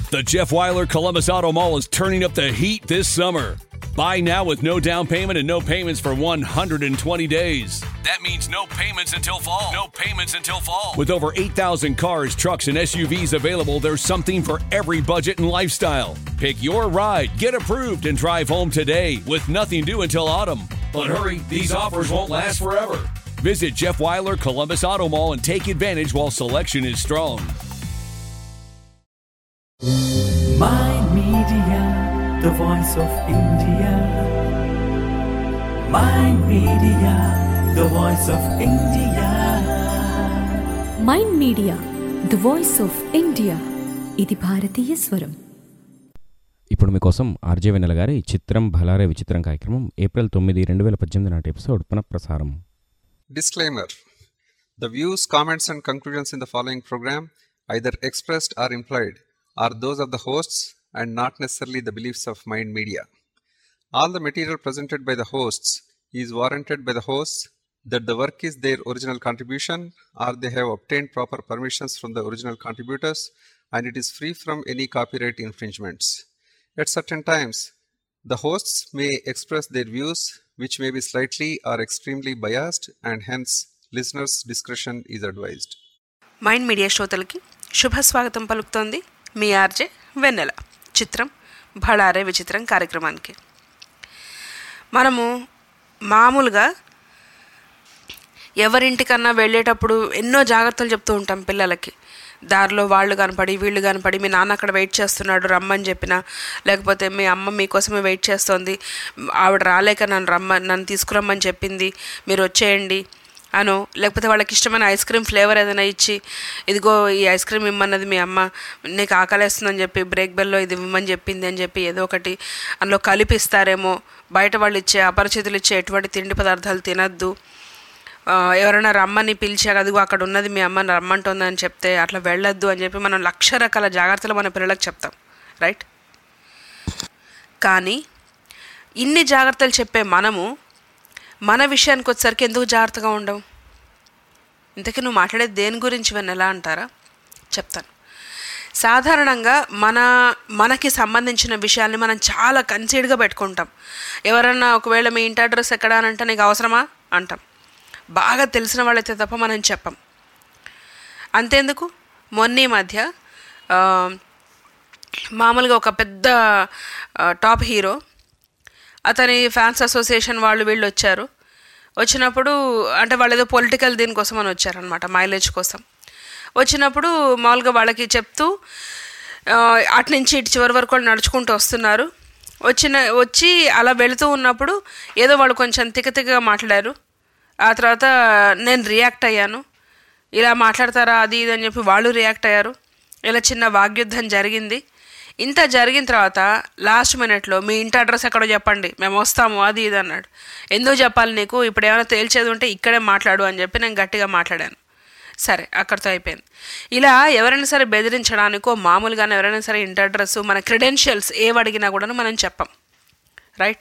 The Jeff Weiler Columbus Auto Mall is turning up the heat this summer. Buy now with no down payment and no payments for 120 days. That means no payments until fall. No payments until fall. With over 8,000 cars, trucks, and SUVs available, there's something for every budget and lifestyle. Pick your ride, get approved, and drive home today with nothing due until autumn. But hurry, these offers won't last forever. Visit Jeff Weiler Columbus Auto Mall and take advantage while selection is strong. My Media, the voice of India. My Media, the voice of India. Mind media the voice of India ఇది భారతీయ స్వరం ఇప్పుడు మీకోసం RJ వెన్నెల గారి చిత్రం భలారే విచిత్రం కార్యక్రమం April తొమ్మిది రెండు వేల పద్దెనిమిది నాటి ఎపిసోడ్ పునఃప్రసారం Disclaimer The views, comments, and conclusions in the following program, either expressed or implied, are those of the hosts and not necessarily the beliefs of Mind Media. All the material presented by the hosts is warranted by the hosts that the work is their original contribution or they have obtained proper permissions from the original contributors and it is free from any copyright infringements. At certain times, the hosts may express their views, which may be slightly or extremely biased, and hence listeners' discretion is advised. Mind media శ్రోతలకి శుభ స్వాగతం పలుకుతోంది మీ RJ వెన్నెల చిత్రం భళారే విచిత్రం కార్యక్రమానికి మనము మామూలుగా ఎవరింటికన్నా వెళ్ళేటప్పుడు ఎన్నో జాగ్రత్తలు చెప్తూ ఉంటాం పిల్లలకి దారిలో వాళ్ళు కనపడి వీళ్ళు కనపడి మీ నాన్న అక్కడ వెయిట్ చేస్తున్నాడు రమ్మని చెప్పిన లేకపోతే మీ అమ్మ మీకోసమే వెయిట్ చేస్తోంది ఆవిడ రాలేక నన్ను రమ్మ నన్ను తీసుకురమ్మని చెప్పింది మీరు వచ్చేయండి అను లేకపోతే వాళ్ళకి ఇష్టమైన ఐస్ క్రీమ్ ఫ్లేవర్ ఏదైనా ఇచ్చి ఇదిగో ఈ ఐస్ క్రీమ్ ఇమ్మన్నది మీ అమ్మ నీకు ఆకలేస్తుందని చెప్పి బ్రేక్ బెల్లో ఇది ఇవ్వమని చెప్పింది అని చెప్పి ఏదో ఒకటి అందులో కలిపిస్తారేమో బయట వాళ్ళు ఇచ్చే అపరిచితులు ఇచ్చే ఎటువంటి తిండి పదార్థాలు తినద్దు ఆ, ఎవరైనా రమ్మని పిలిచి అదిగో అక్కడ ఉన్నది మీ అమ్మ రమ్మంటుందని చెప్తే అట్లా వెళ్ళొద్దు అని చెప్పి మనం లక్ష రకాల జాగ్రత్తలు మన పిల్లలకు చెప్తాం రైట్ కానీ ఇన్ని జాగ్రత్తలు చెప్పే మనము మన విషయానికి వచ్చేసరికి ఎందుకు జాగ్రత్తగా ఉండవు ఇంతకీ నువ్వు మాట్లాడేది దేని గురించి వెన్నెలా అంటారా చెప్తాను సాధారణంగా మన మనకి సంబంధించిన విషయాల్ని మనం చాలా కన్సీడ్గా పెట్టుకుంటాం ఎవరన్నా ఒకవేళ మీ ఇంటి అడ్రస్ ఎక్కడ అని అంటే నీకు అవసరమా అంటాం బాగా తెలిసిన వాళ్ళైతే తప్ప మనం చెప్పం అంతేందుకు మొన్న ఈ మధ్య ఆ, మామూలుగా ఒక పెద్ద ఆ, టాప్ హీరో అతని ఫ్యాన్స్ అసోసియేషన్ వాళ్ళు వీళ్ళు వచ్చారు వచ్చినప్పుడు అంటే వాళ్ళు ఏదో పొలిటికల్ దీనికోసం అని వచ్చారనమాట మైలేజ్ కోసం వచ్చినప్పుడు మామూలుగా వాళ్ళకి చెప్తూ ఆ, అటు నుంచి ఇటు చివరి వరకు వాళ్ళు నడుచుకుంటూ వస్తున్నారు వచ్చిన వచ్చి అలా వెళుతూ ఉన్నప్పుడు ఏదో వాళ్ళు కొంచెం తిక్క తిక్కగా మాట్లాడారు ఆ తర్వాత నేను రియాక్ట్ అయ్యాను ఇలా మాట్లాడతారా అది ఇది అని చెప్పి వాళ్ళు రియాక్ట్ అయ్యారు ఇలా చిన్న వాగ్యుద్ధం జరిగింది ఇంత జరిగిన తర్వాత లాస్ట్ మినిట్లో మీ ఇంటి అడ్రస్ ఎక్కడో చెప్పండి మేము వస్తాము అది ఇది అన్నాడు ఎందుకు చెప్పాలి నీకు ఇప్పుడు ఏమైనా తేల్చేది ఉంటే ఇక్కడే మాట్లాడు అని చెప్పి నేను గట్టిగా మాట్లాడాను సరే అక్కడితో అయిపోయింది ఇలా ఎవరైనా సరే బెదిరించడానికో మామూలుగానే ఎవరైనా సరే ఇంటి అడ్రస్ మన క్రెడెన్షియల్స్ ఏవి అడిగినా కూడా మనం చెప్పం రైట్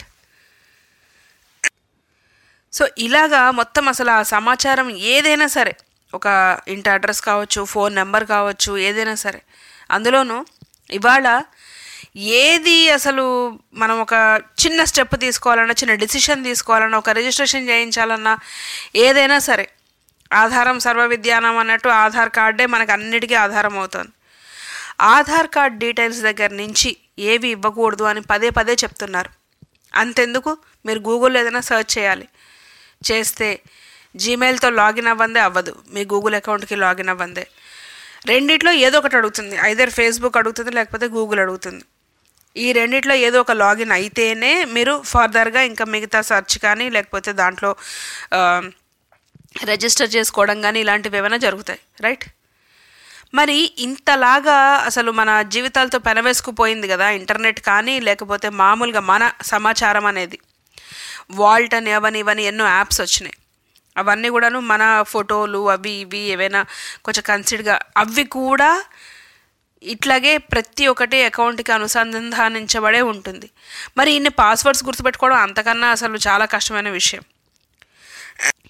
సో ఇలాగా మొత్తం అసలు ఆ సమాచారం ఏదైనా సరే ఒక ఇంటి అడ్రస్ కావచ్చు ఫోన్ నెంబర్ కావచ్చు ఏదైనా సరే అందులోనూ ఇవాళ ఏది అసలు మనం ఒక చిన్న స్టెప్ తీసుకోవాలన్నా చిన్న డిసిషన్ తీసుకోవాలన్నా ఒక రిజిస్ట్రేషన్ చేయించాలన్నా ఏదైనా సరే ఆధారం సర్వ విద్యానం అన్నట్టు ఆధార్ కార్డే మనకు అన్నిటికీ ఆధారం అవుతుంది ఆధార్ కార్డ్ డీటెయిల్స్ దగ్గర నుంచి ఏవి ఇవ్వకూడదు అని పదే పదే చెప్తున్నారు అంతెందుకు మీరు గూగుల్లో ఏదైనా సెర్చ్ చేయాలి చేస్తే జీమెయిల్తో లాగిన్ అవ్వందే అవ్వదు మీ గూగుల్ అకౌంట్కి లాగిన్ అవ్వందే రెండిట్లో ఏదో ఒకటి అడుగుతుంది ఐదర్ ఫేస్బుక్ అడుగుతుంది లేకపోతే గూగుల్ అడుగుతుంది ఈ రెండిట్లో ఏదో ఒక లాగిన్ అయితేనే మీరు ఫర్దర్గా ఇంకా మిగతా సెర్చ్ కానీ లేకపోతే దాంట్లో రిజిస్టర్ చేసుకోవడం కానీ ఇలాంటివి ఏమైనా జరుగుతాయి రైట్ మరి ఇంతలాగా అసలు మన జీవితాలతో పెనవేసుకుపోయింది కదా ఇంటర్నెట్ కానీ లేకపోతే మామూలుగా మన సమాచారం అనేది వాల్ట్ అని అవని ఇవని ఎన్నో యాప్స్ వచ్చినాయి అవన్నీ కూడాను మన ఫోటోలు అవి ఇవి ఏవైనా కొంచెం కన్సిడర్గా అవి కూడా ఇట్లాగే ప్రతి ఒక్కటి అకౌంట్కి అనుసంధానించబడే ఉంటుంది మరి ఇన్ని పాస్వర్డ్స్ గుర్తుపెట్టుకోవడం అంతకన్నా అసలు చాలా కష్టమైన విషయం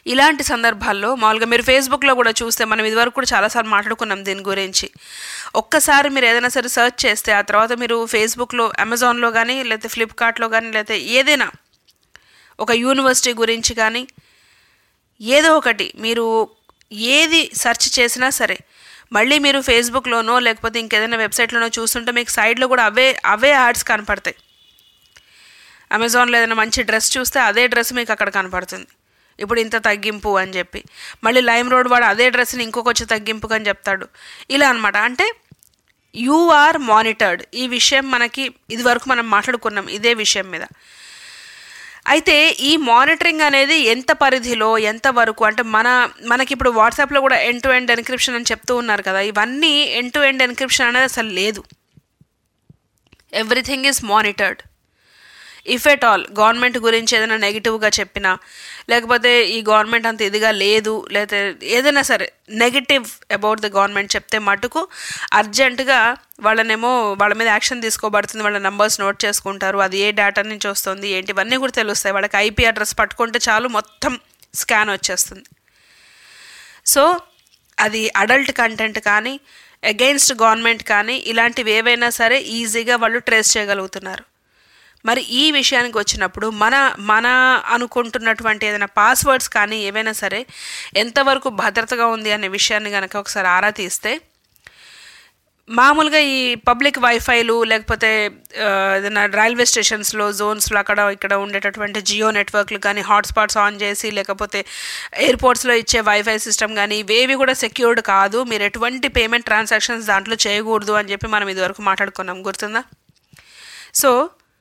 ఇలాంటి సందర్భాల్లో మామూలుగా మీరు ఫేస్బుక్లో కూడా చూస్తే మనం ఇదివరకు కూడా చాలాసార్లు మాట్లాడుకున్నాం దీని గురించి ఒక్కసారి మీరు ఏదైనా సరే సెర్చ్ చేస్తే ఆ తర్వాత మీరు ఫేస్బుక్లో అమెజాన్లో కానీ లేకపోతే ఫ్లిప్కార్ట్లో కానీ లేకపోతే ఏదైనా ఒక యూనివర్సిటీ గురించి కానీ ఏదో ఒకటి మీరు ఏది సెర్చ్ చేసినా సరే మళ్ళీ మీరు ఫేస్బుక్లోనో లేకపోతే ఇంకేదైనా వెబ్సైట్లోనో చూస్తుంటే మీకు సైడ్లో కూడా అవే అవే యాడ్స్ కనపడతాయి అమెజాన్లో ఏదైనా మంచి డ్రెస్ చూస్తే అదే డ్రెస్ మీకు అక్కడ కనపడుతుంది ఇప్పుడు ఇంత తగ్గింపు అని చెప్పి మళ్ళీ లైమ్ రోడ్ వాడు అదే డ్రెస్ని ఇంకొక వచ్చి తగ్గింపు అని చెప్తాడు ఇలా అనమాట అంటే యు ఆర్ మానిటర్డ్ ఈ విషయం మనకి ఇదివరకు మనం మాట్లాడుకున్నాం ఇదే విషయం మీద అయితే ఈ మానిటరింగ్ అనేది ఎంత పరిధిలో ఎంత వరకు అంటే మన మనకి ఇప్పుడు వాట్సాప్లో కూడా ఎండ్ టు ఎండ్ ఎన్క్రిప్షన్ అని చెప్తూ ఉన్నారు కదా ఇవన్నీ ఎండ్ టు ఎండ్ ఎన్క్రిప్షన్ అనేది అసలు లేదు everything is monitored if at all government గురించి ఏదైనా నెగిటివ్గా చెప్పినా లేకపోతే ఈ గవర్నమెంట్ అంత ఇదిగా లేదు లేకపోతే ఏదైనా సరే నెగిటివ్ అబౌట్ ద గవర్నమెంట్ చెప్తే మటుకు అర్జెంటుగా వాళ్ళనేమో వాళ్ళ మీద యాక్షన్ తీసుకోబడుతుంది వాళ్ళ నంబర్స్ నోట్ చేసుకుంటారు అది ఏ డేటా నుంచి వస్తుంది ఏంటి ఇవన్నీ కూడా తెలుస్తాయి వాళ్ళకి ఐపీ అడ్రస్ పట్టుకుంటే చాలు మొత్తం స్కాన్ వచ్చేస్తుంది సో అది అడల్ట్ కంటెంట్ కానీ అగెయిన్స్ట్ గవర్నమెంట్ కానీ ఇలాంటివి ఏవైనా సరే ఈజీగా వాళ్ళు ట్రేస్ చేయగలుగుతున్నారు మరి ఈ విషయానికి వచ్చినప్పుడు మన మన అనుకుంటున్నటువంటి ఏదైనా పాస్వర్డ్స్ కానీ ఏవైనా సరే ఎంతవరకు భద్రతగా ఉంది అనే విషయాన్ని కనుక ఒకసారి ఆరా తీస్తే మామూలుగా ఈ పబ్లిక్ వైఫైలు లేకపోతే ఆ, ఏదైనా రైల్వే స్టేషన్స్లో జోన్స్లో అక్కడ ఇక్కడ ఉండేటటువంటి జియో నెట్వర్క్లు కానీ హాట్స్పాట్స్ ఆన్ చేసి లేకపోతే ఎయిర్పోర్ట్స్లో ఇచ్చే వైఫై సిస్టమ్ కానీ ఇవేవి కూడా సెక్యూర్డ్ కాదు మీరు ఎటువంటి పేమెంట్ ట్రాన్సాక్షన్స్ దాంట్లో చేయకూడదు అని చెప్పి మనం ఇదివరకు మాట్లాడుకున్నాం గుర్తుందా so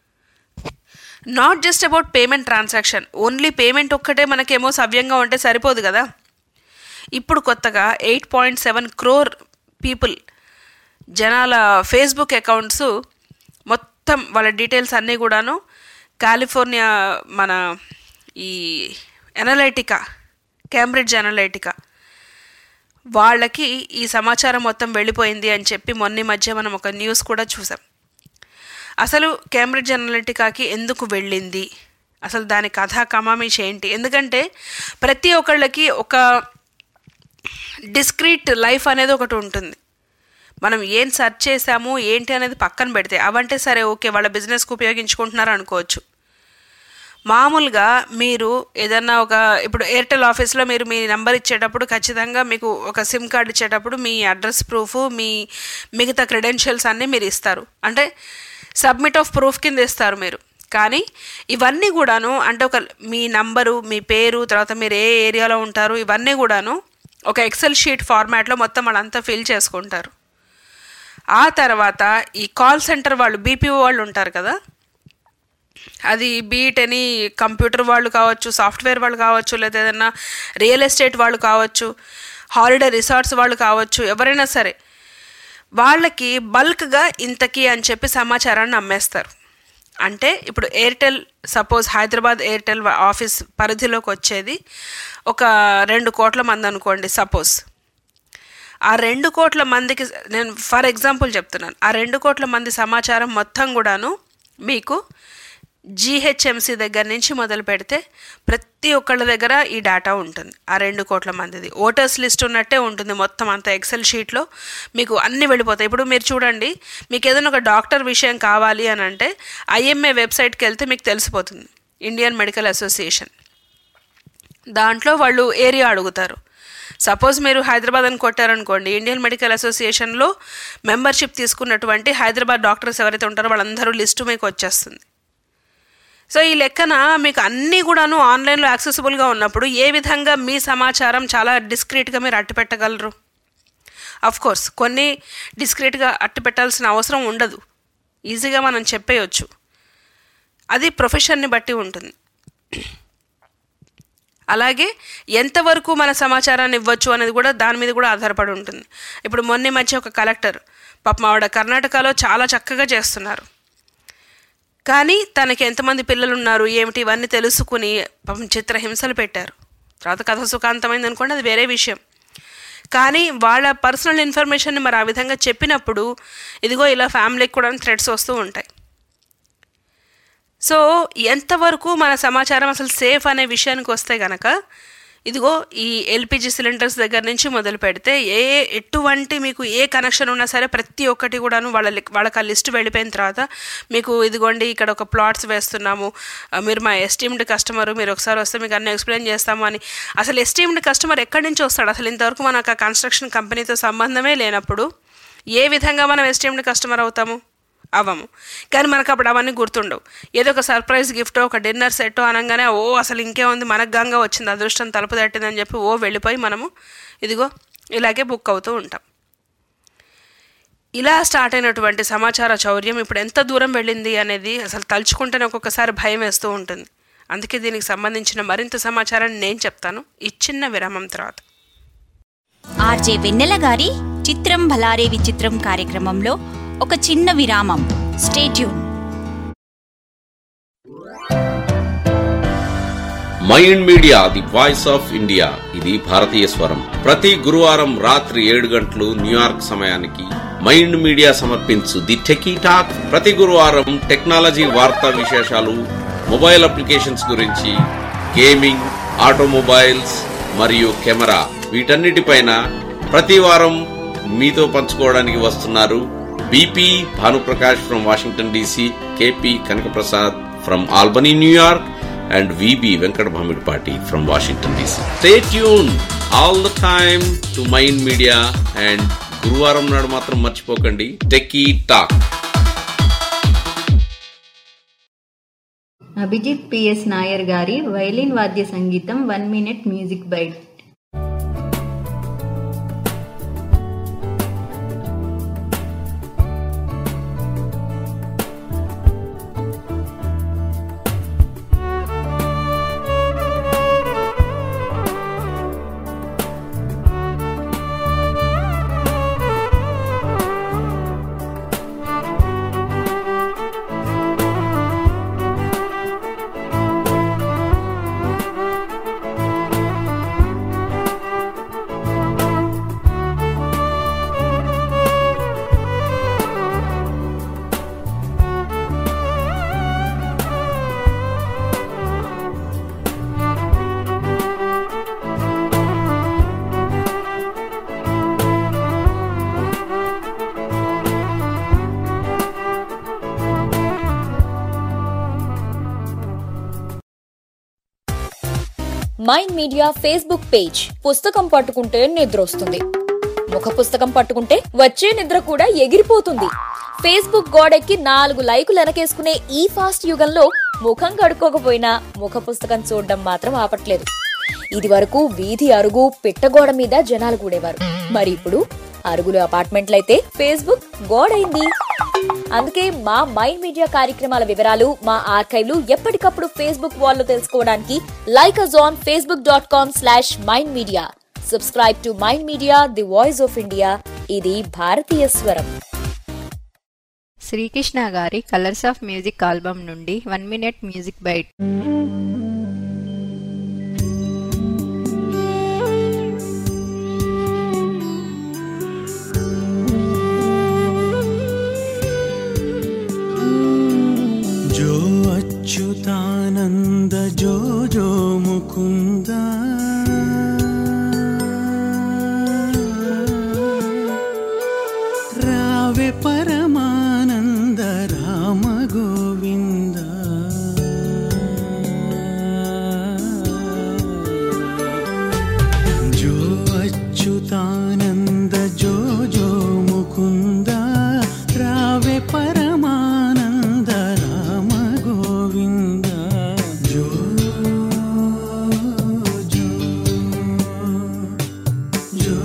not just about payment transaction only payment ఒక్కటే మనకేమో సవ్యంగా ఉంటే సరిపోదు కదా ఇప్పుడు కొత్తగా eight point seven crore people జనాల ఫేస్బుక్ అకౌంట్స్ మొత్తం వాళ్ళ డీటెయిల్స్ అన్నీ కూడాను కాలిఫోర్నియా మన ఈ ఎనలైటికా కేంబ్రిడ్జ్ ఎనలైటికా వాళ్ళకి ఈ సమాచారం మొత్తం వెళ్ళిపోయింది అని చెప్పి మొన్న ఈ మధ్య మనం ఒక న్యూస్ కూడా చూసాం అసలు కేంబ్రిడ్జ్ అనలిటికాకి ఎందుకు వెళ్ళింది అసలు దాని కథా కమామీష్ ఏంటి ఎందుకంటే ప్రతి ఒక్కళ్ళకి ఒక డిస్క్రీట్ లైఫ్ అనేది ఒకటి ఉంటుంది మనం ఏం సెర్చ్ చేసాము ఏంటి అనేది పక్కన పెడితే అవంటే సరే ఓకే వాళ్ళ బిజినెస్కి ఉపయోగించుకుంటున్నారు అనుకోవచ్చు మామూలుగా మీరు ఏదన్నా ఒక ఇప్పుడు ఎయిర్టెల్ ఆఫీస్లో మీరు మీ నెంబర్ ఇచ్చేటప్పుడు ఖచ్చితంగా మీకు ఒక సిమ్ కార్డ్ ఇచ్చేటప్పుడు మీ అడ్రస్ ప్రూఫ్ మీ మిగతా క్రెడెన్షియల్స్ అన్నీ మీరు ఇస్తారు అంటే సబ్మిట్ ఆఫ్ ప్రూఫ్ కింద ఇస్తారు మీరు కానీ ఇవన్నీ కూడాను అంటే ఒక మీ నంబరు మీ పేరు తర్వాత మీరు ఏ ఏరియాలో ఉంటారు ఇవన్నీ కూడాను ఒక ఎక్సెల్ షీట్ ఫార్మాట్లో మొత్తం వాళ్ళంతా ఫిల్ చేసుకుంటారు ఆ తర్వాత ఈ కాల్ సెంటర్ వాళ్ళు బీపీఓ వాళ్ళు ఉంటారు కదా అది బీట్ ఎనీ కంప్యూటర్ వాళ్ళు కావచ్చు సాఫ్ట్వేర్ వాళ్ళు కావచ్చు లేదా ఏదైనా రియల్ ఎస్టేట్ వాళ్ళు కావచ్చు హాలిడే రిసార్ట్స్ వాళ్ళు కావచ్చు ఎవరైనా సరే వాళ్ళకి బల్క్గా ఇంతకి అని చెప్పి సమాచారాన్ని అమ్మేస్తారు అంటే ఇప్పుడు ఎయిర్టెల్ సపోజ్ హైదరాబాద్ ఎయిర్టెల్ ఆఫీస్ పరిధిలోకి వచ్చేది ఒక రెండు కోట్ల మంది అనుకోండి సపోజ్ ఆ రెండు కోట్ల మందికి నేను ఫర్ ఎగ్జాంపుల్ చెప్తున్నాను ఆ రెండు కోట్ల మంది సమాచారం మొత్తం కూడాను మీకు జీహెచ్ఎంసీ దగ్గర నుంచి మొదలు పెడితే ప్రతి ఒక్కళ్ళ దగ్గర ఈ డేటా ఉంటుంది ఆ రెండు కోట్ల మందిది ఓటర్స్ లిస్ట్ ఉన్నట్టే ఉంటుంది మొత్తం అంత ఎక్సెల్ షీట్లో మీకు అన్నీ వెళ్ళిపోతాయి ఇప్పుడు మీరు చూడండి మీకు ఏదైనా ఒక డాక్టర్ విషయం కావాలి అని అంటే ఐఎంఏ వెబ్సైట్కి వెళ్తే మీకు తెలిసిపోతుంది ఇండియన్ మెడికల్ అసోసియేషన్ దాంట్లో వాళ్ళు ఏరియా అడుగుతారు సపోజ్ మీరు హైదరాబాద్ అని కొట్టారనుకోండి ఇండియన్ మెడికల్ అసోసియేషన్లో మెంబర్షిప్ తీసుకున్నటువంటి హైదరాబాద్ డాక్టర్స్ ఎవరైతే ఉంటారో వాళ్ళందరూ లిస్టు మీకు వచ్చేస్తుంది సో ఈ లెక్కన మీకు అన్నీ కూడాను ఆన్లైన్లో యాక్సెసిబుల్గా ఉన్నప్పుడు ఏ విధంగా మీ సమాచారం చాలా డిస్క్రీట్గా మీరు అట్టు పెట్టగలరు అఫ్ కోర్స్ కొన్ని డిస్క్రీట్గా అట్టు పెట్టాల్సిన అవసరం ఉండదు ఈజీగా మనం చెప్పేయచ్చు అది ప్రొఫెషన్ని బట్టి ఉంటుంది అలాగే ఎంతవరకు మన సమాచారాన్ని ఇవ్వచ్చు అనేది కూడా దాని మీద కూడా ఆధారపడి ఉంటుంది ఇప్పుడు మొన్న ఈ మధ్య ఒక కలెక్టర్ పాపం ఆవిడ కర్ణాటకలో చాలా చక్కగా చేస్తున్నారు కానీ తనకి ఎంతమంది పిల్లలు ఉన్నారు ఏమిటి ఇవన్నీ తెలుసుకుని పాపం చిత్రహింసలు పెట్టారు తర్వాత కథ సుఖాంతమైంది అనుకోండి అది వేరే విషయం కానీ వాళ్ళ పర్సనల్ ఇన్ఫర్మేషన్ని మరి ఆ విధంగా చెప్పినప్పుడు ఇదిగో ఇలా ఫ్యామిలీకి కూడా థ్రెడ్స్ వస్తూ ఉంటాయి సో ఎంతవరకు మన సమాచారం అసలు సేఫ్ అనే విషయానికి వస్తే గనక ఇదిగో ఈ ఎల్పిజి సిలిండర్స్ దగ్గర నుంచి మొదలు పెడితే ఏ ఎటువంటి మీకు ఏ కనెక్షన్ ఉన్నా సరే ప్రతి ఒక్కటి కూడాను వాళ్ళ లి- వాళ్ళకి ఆ లిస్ట్ వెళ్ళిపోయిన తర్వాత మీకు ఇదిగోండి ఇక్కడ ఒక ప్లాట్స్ వేస్తున్నాము ఆ, మీరు మా ఎస్టీమ్డ్ కస్టమర్ మీరు ఒకసారి వస్తే మీకు అన్ని ఎక్స్ప్లెయిన్ చేస్తాము అని అసలు ఎస్టీమ్డ్ కస్టమర్ ఎక్కడి నుంచి వస్తాడు అసలు ఇంతవరకు మనకు ఆ కన్స్ట్రక్షన్ కంపెనీతో సంబంధమే లేనప్పుడు ఏ విధంగా మనం ఎస్టీమ్డ్ కస్టమర్ అవుతాము అవ్వము కానీ మనకు అప్పుడు అవన్నీ గుర్తుండవు ఏదో ఒక సర్ప్రైజ్ గిఫ్ట్ ఒక డిన్నర్ సెట్ అనగానే ఓ అసలు ఇంకేముంది మనకు గంగా వచ్చింది అదృష్టం తలుపు తట్టిందని చెప్పి ఓ వెళ్ళిపోయి మనము ఇదిగో ఇలాగే బుక్ అవుతూ ఉంటాం ఇలా స్టార్ట్ అయినటువంటి సమాచార చౌర్యం ఇప్పుడు ఎంత దూరం వెళ్ళింది అనేది అసలు తలుచుకుంటేనే ఒక్కొక్కసారి భయం వేస్తూ ఉంటుంది అందుకే దీనికి సంబంధించిన మరింత సమాచారాన్ని నేను చెప్తాను ఈ చిన్న విరామం తర్వాత ఆర్జే వెన్నెల గారి చిత్రం భలారే విచిత్రం కార్యక్రమంలో ఒక చిన్న విరామం stay tune Mind Media the voice of India ఇది భారతీయ స్వరం ప్రతి గురువారం రాత్రి ఏడు గంటలు న్యూయార్క్ సమయానికి మైండ్ మీడియా సమర్పించు ది టెకీ టాక్ ప్రతి గురువారం టెక్నాలజీ వార్తా విశేషాలు మొబైల్ అప్లికేషన్స్ గురించి గేమింగ్ ఆటోమొబైల్స్ మరియు కెమెరా వీటన్నిటిపైన ప్రతి వారం మీతో పంచుకోవడానికి వస్తున్నారు BP Bhanuprakash from Washington DC KP Kanakaprasad from Albany New York and VB Venkat Bhamidpati from Washington DC. Stay tuned all the time to Mind Media and గురువారం నాడు మాత్రం మర్చిపోకండి techie talk Abhijit PS Nair గారి వైలిన్ వాద్య సంగీతం one minute music bite Mind Media Facebook page పుస్తకం పట్టుకుంటే నిద్ర వస్తుంది ముఖ పుస్తకం పట్టుకుంటే వచ్చే నిద్ర కూడా ఎగిరిపోతుంది ఫేస్బుక్ గోడెక్కి నాలుగు లైకులు వెనకేసుకునే ఈ ఫాస్ట్ యుగంలో ముఖం కడుక్కోకపోయినా ముఖ పుస్తకం చూడడం మాత్రం ఆపట్లేదు ఇది వరకు వీధి అరుగు పిట్టగోడ మీద జనాలు కూడేవారు మరి ఇప్పుడు అరుగులు అపార్ట్మెంట్లయితే ఫేస్బుక్ గోడైంది అందుకే మా మైండ్ మీడియా కార్యక్రమాల వివరాలు మా ఆర్కైవ్లు ఎప్పటికప్పుడు ఫేస్బుక్ వాల్లో తెలుసుకోవడానికి like us on Facebook dot com slash Mind Media subscribe to Mind Media the voice of India ఇది భారతీయ స్వరం శ్రీకృష్ణ గారి కలర్స్ ఆఫ్ మ్యూజిక్ ఆల్బమ్ నుండి వన్ మినిట్ మ్యూజిక్ బైట్ जो अच्युतानन्द जो जो मुकुन्द रावे परमानन्द राम गोविन्द जो अच्युतानन्द जो जो मुकुन्द रावे परमानन्द राम गोविन्द जो जो जो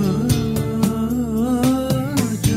जो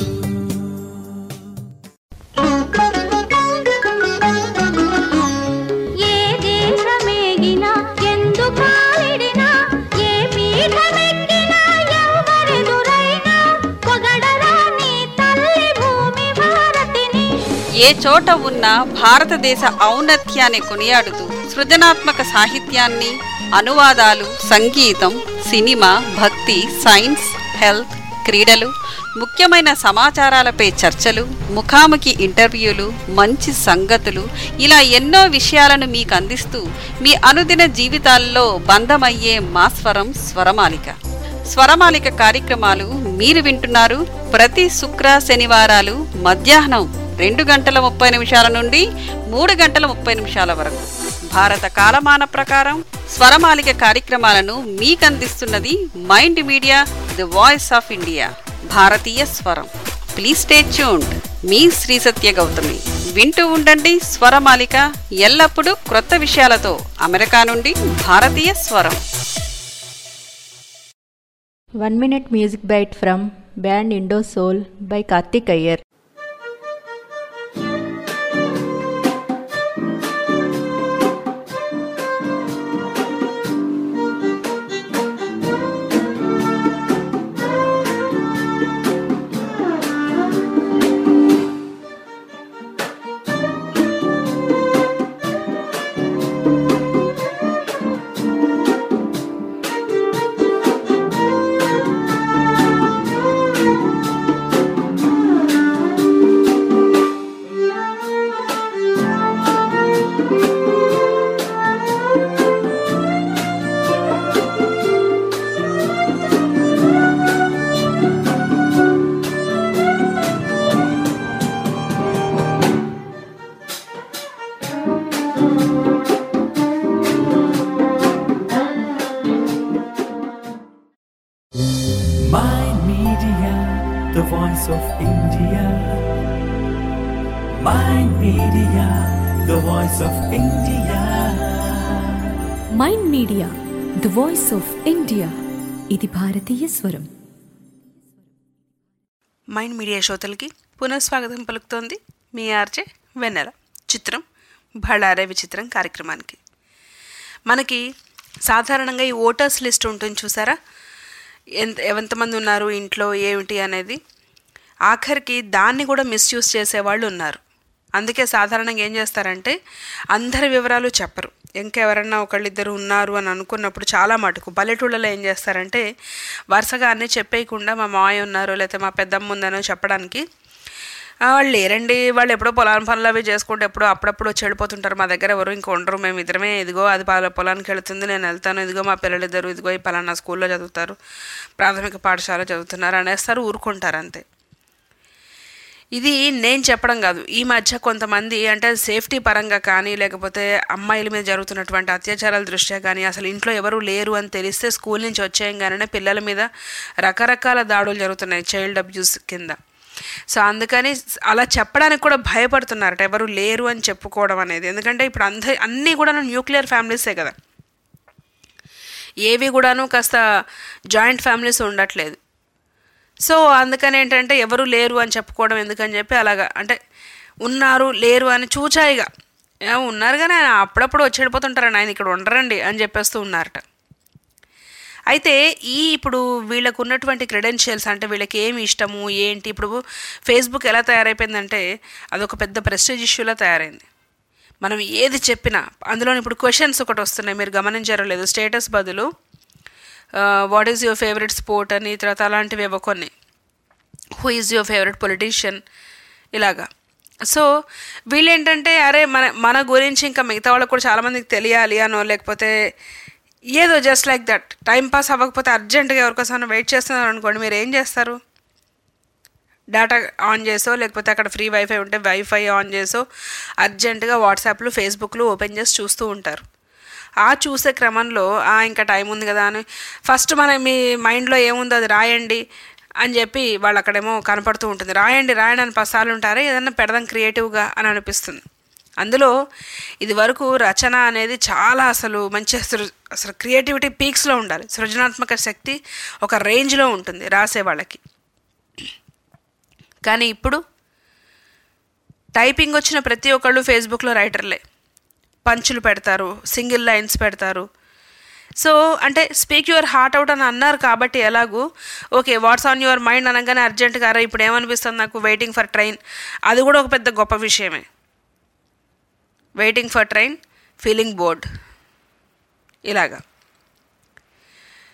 ఏ దేశమేగినా ఎందు కాలిడినా ఏ పీఠమెక్కినా ఎవరెదురైనా పొగడరా నీ తల్లి భూమి భారతిని ఏ చోట ఉన్న భారతదేశ ఔన్నత్యాన్ని కొనియాడుతూ సృజనాత్మక సాహిత్యాన్ని అనువాదాలు సంగీతం సినిమా భక్తి సైన్స్ హెల్త్ క్రీడలు ముఖ్యమైన సమాచారాలపై చర్చలు ముఖాముఖి ఇంటర్వ్యూలు మంచి సంగతులు ఇలా ఎన్నో విషయాలను మీకు అందిస్తూ మీ అనుదిన జీవితాల్లో బంధమయ్యే మా స్వరం స్వరమాలిక స్వరమాలిక కార్యక్రమాలు మీరు వింటున్నారు ప్రతి శుక్ర శనివారాలు మధ్యాహ్నం రెండు గంటల ముప్పై నిమిషాల నుండి మూడు గంటల ముప్పై నిమిషాల వరకు భారత కాలమాన ప్రకారం స్వరమాలిక కార్యక్రమాలను మీకందిస్తున్నది Mind Media the voice of India భారతీయ స్వరం ప్లీజ్ స్టే ట్యూన్డ్ మీ శ్రీ సత్య గౌతమి వింటూ ఉండండి స్వరమాలిక ఎల్లప్పుడూ క్రొత్త విషయాలతో అమెరికా నుండి భారతీయ స్వరం one minute music bite from band Indo Soul by Karthik Iyer Mind Media, the voice of India. Mind Media, the voice of India. Mind media the voice of India ఇది భారతీయ స్వరం మైండ్ మీడియా శ్రోతలకి పునఃస్వాగతం పలుకుతోంది మీ ఆర్జే వెన్నెల చిత్రం బళ్ళారే విచిత్రం కార్యక్రమానికి మనకి సాధారణంగా ఈ ఓటర్స్ లిస్ట్ ఉంటుంది చూసారా ఎంత ఎంతమంది ఉన్నారు ఇంట్లో ఏమిటి అనేది ఆఖరికి దాన్ని కూడా మిస్యూజ్ చేసేవాళ్ళు ఉన్నారు అందుకే సాధారణంగా ఏం చేస్తారంటే అందరి వివరాలు చెప్పరు ఇంకెవరన్నా ఒకళ్ళిద్దరు ఉన్నారు అని అనుకున్నప్పుడు చాలా మటుకు పల్లెటూళ్ళలో ఏం చేస్తారంటే వరుసగా అన్నీ చెప్పేయకుండా మా మాయ ఉన్నారు లేకపోతే మా పెద్దమ్మ ఉందనో చెప్పడానికి "ఆ, వాళ్ళు లేరండి వాళ్ళు ఎప్పుడో పొలాన్ని పనులు అవి చేసుకుంటే ఎప్పుడో అప్పుడప్పుడు వచ్చి వెళ్ళిపోతుంటారు మా దగ్గర ఎవరు ఇంక ఉండరు మేము ఇద్దరమే ఇదిగో అది పొల- పొలానికి వెళుతుంది నేను వెళ్తాను ఇదిగో మా పిల్లలిద్దరు ఇదిగో ఈ పలానా స్కూల్లో చదువుతారు ప్రాథమిక పాఠశాల చదువుతున్నారు అనేస్తారు ఊరుకుంటారు అంతే ఇది నేను చెప్పడం కాదు ఈ మధ్య కొంతమంది అంటే సేఫ్టీ పరంగా కానీ లేకపోతే అమ్మాయిల మీద జరుగుతున్నటువంటి అత్యాచారాల దృష్ట్యా కానీ అసలు ఇంట్లో ఎవరు లేరు అని తెలిస్తే స్కూల్ నుంచి వచ్చేయంగానే పిల్లల మీద రకరకాల దాడులు జరుగుతున్నాయి చైల్డ్ అబ్యూస్ కింద సో అందుకని అలా చెప్పడానికి కూడా భయపడుతున్నారట ఎవరు లేరు అని చెప్పుకోవడం అనేది ఎందుకంటే ఇప్పుడు అంద అన్నీ కూడా న్యూక్లియర్ ఫ్యామిలీసే కదా ఏవి కూడాను కాస్త జాయింట్ ఫ్యామిలీస్ ఉండట్లేదు సో అందుకని ఏంటంటే ఎవరు లేరు అని చెప్పుకోవడం ఎందుకని చెప్పి అలాగా అంటే ఉన్నారు లేరు అని చూచాయిగా ఏ, ఉన్నారు కానీ ఆయన అప్పుడప్పుడు వచ్చి వెళ్ళిపోతుంటారండి ఆయన ఇక్కడ ఉండరండి అని చెప్పేస్తూ ఉన్నారట అయితే ఈ ఇప్పుడు వీళ్ళకు ఉన్నటువంటి క్రెడెన్షియల్స్ అంటే వీళ్ళకి ఏమి ఇష్టము ఏంటి ఇప్పుడు ఫేస్బుక్ ఎలా తయారైపోయిందంటే అదొక పెద్ద ప్రెస్టేజ్ ఇష్యూలా తయారైంది మనం ఏది చెప్పినా అందులో ఇప్పుడు క్వశ్చన్స్ ఒకటి వస్తున్నాయి మీరు గమనించారో లేదు స్టేటస్ బదులు what is your favourite sport అని తర్వాత అలాంటివి ఏవో కొన్ని who is your favourite politician ఇలాగా సో వీళ్ళేంటంటే అరే మన మన గురించి ఇంకా మిగతా వాళ్ళకి కూడా చాలామందికి తెలియాలి అనో లేకపోతే ఏదో just like that time pass అవ్వకపోతే అర్జెంటుగా ఎవరికోసం వెయిట్ చేస్తున్నారు అనుకోండి మీరు ఏం చేస్తారు డేటా ఆన్ చేసో లేకపోతే అక్కడ ఫ్రీ వైఫై ఉంటే వైఫై ఆన్ చేసో అర్జెంటుగా వాట్సాప్లు ఫేస్బుక్లు ఓపెన్ చేసి చూస్తూ ఉంటారు ఆ చూసే క్రమంలో "ఆ, ఇంకా టైం ఉంది కదా అని ఫస్ట్ మన మీ మైండ్లో ఏముందో అది రాయండి అని చెప్పి వాళ్ళు అక్కడేమో కనపడుతూ ఉంటుంది రాయండి రాయండి అని పసాలు ఉంటారే ఏదన్నా పెడదాం క్రియేటివ్గా అని అనిపిస్తుంది అందులో ఇది వరకు రచన అనేది చాలా అసలు మంచి అసలు అసలు క్రియేటివిటీ పీక్స్లో ఉండాలి సృజనాత్మక శక్తి ఒక రేంజ్లో ఉంటుంది రాసే వాళ్ళకి కానీ ఇప్పుడు టైపింగ్ వచ్చిన ప్రతి ఒక్కళ్ళు ఫేస్బుక్లో రైటర్లే పంచులు పెడతారు సింగిల్ లైన్స్ పెడతారు సో అంటే స్పీక్ యువర్ హార్ట్ అవుట్ అని అన్నారు కాబట్టి ఎలాగూ okay what's on your mind అనగానే అర్జెంట్గా అరే ఇప్పుడు ఏమనిపిస్తుంది నాకు వెయిటింగ్ ఫర్ ట్రైన్ అది కూడా ఒక పెద్ద గొప్ప విషయమే waiting for train feeling bored ఇలాగా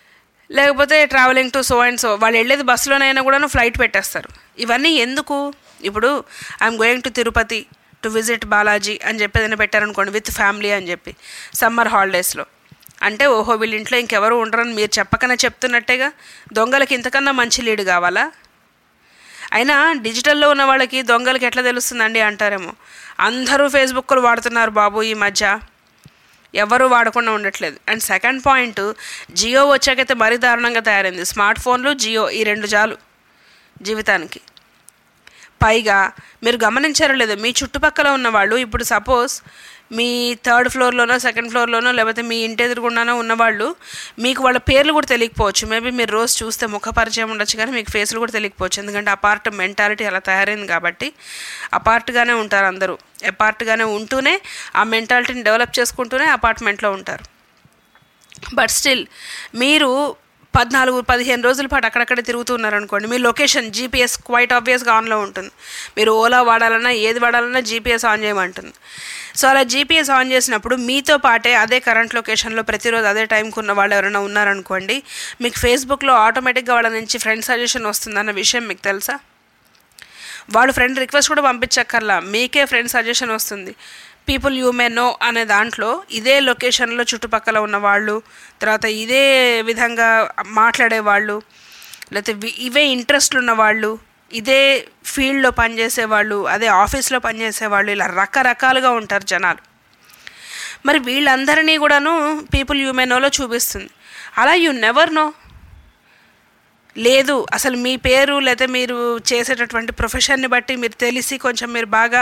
లేకపోతే travelling to so and so వాళ్ళు వెళ్ళేది బస్సులోనైనా కూడా ఫ్లైట్ పెట్టేస్తారు ఇవన్నీ ఎందుకు ఇప్పుడు I'm going to Tirupati to visit Balaji అని చెప్పి ఏదైనా పెట్టారనుకోండి విత్ ఫ్యామిలీ అని చెప్పి సమ్మర్ హాలిడేస్లో అంటే ఓహో వీళ్ళ ఇంట్లో ఇంకెవరు ఉండరని మీరు చెప్పకనే చెప్తున్నట్టేగా దొంగలకి ఇంతకన్నా మంచి లీడ్ కావాలా అయినా డిజిటల్లో ఉన్న వాళ్ళకి దొంగలకి ఎట్లా తెలుస్తుందండి అంటారేమో అందరూ ఫేస్బుక్లు వాడుతున్నారు బాబు ఈ మధ్య ఎవరు వాడకుండా ఉండట్లేదు అండ్ సెకండ్ పాయింట్ జియో వచ్చాకైతే మరీ దారుణంగా తయారైంది స్మార్ట్ ఫోన్లు జియో ఈ రెండు చాలు జీవితానికి పైగా మీరు గమనించారో లేదో మీ చుట్టుపక్కల ఉన్న వాళ్ళు ఇప్పుడు సపోజ్ మీ థర్డ్ ఫ్లోర్లోనో సెకండ్ ఫ్లోర్లోనో లేకపోతే మీ ఇంటి ఎదురుగుండానో ఉన్నవాళ్ళు మీకు వాళ్ళ పేర్లు కూడా తెలియకపోవచ్చు మేబీ మీరు రోజు చూస్తే ముఖ పరిచయం ఉండొచ్చు కానీ మీకు ఫేస్లు కూడా తెలియకపోవచ్చు ఎందుకంటే అపార్ట్ మెంటాలిటీ అలా తయారైంది కాబట్టి అపార్ట్గానే ఉంటారు అందరూ అపార్ట్గానే ఉంటూనే ఆ మెంటాలిటీని డెవలప్ చేసుకుంటూనే అపార్ట్మెంట్లో ఉంటారు బట్ స్టిల్ మీరు పద్నాలుగు పదిహేను రోజుల పాటు అక్కడక్కడ తిరుగుతూ ఉన్నారనుకోండి మీ లొకేషన్ జీపీఎస్ క్వైట్ ఆబ్వియస్గా ఆన్లో ఉంటుంది మీరు ఓలా వాడాలన్నా ఏది వాడాలన్నా జీపీఎస్ ఆన్ చేయమంటుంది సో అలా జీపీఎస్ ఆన్ చేసినప్పుడు మీతో పాటే అదే కరెంట్ లొకేషన్లో ప్రతిరోజు అదే టైంకి ఉన్న వాళ్ళు ఎవరైనా ఉన్నారనుకోండి మీకు ఫేస్బుక్లో ఆటోమేటిక్గా వాళ్ళ నుంచి ఫ్రెండ్ సజెషన్ వస్తుందన్న విషయం మీకు తెలుసా వాడు ఫ్రెండ్ రిక్వెస్ట్ కూడా పంపించక్కర్లా మీకే ఫ్రెండ్ సజెషన్ వస్తుంది పీపుల్ యూ మే నో అనే దాంట్లో ఇదే లొకేషన్లో చుట్టుపక్కల ఉన్న వాళ్ళు తర్వాత ఇదే విధంగా మాట్లాడే వాళ్ళు లేకపోతే వి- ఇవే ఇంట్రెస్ట్లు ఉన్న వాళ్ళు ఇదే ఫీల్డ్లో పనిచేసే వాళ్ళు అదే ఆఫీస్లో పనిచేసే వాళ్ళు ఇలా రకరకాలుగా ఉంటారు జనాలు మరి వీళ్ళందరినీ కూడాను పీపుల్ యూ మే నోలో చూపిస్తుంది అలా యూ నెవర్ నో లేదు అసలు మీ పేరు లేదా మీరు చేసేటటువంటి ప్రొఫెషన్ని బట్టి మీరు తెలిసి కొంచెం మీరు బాగా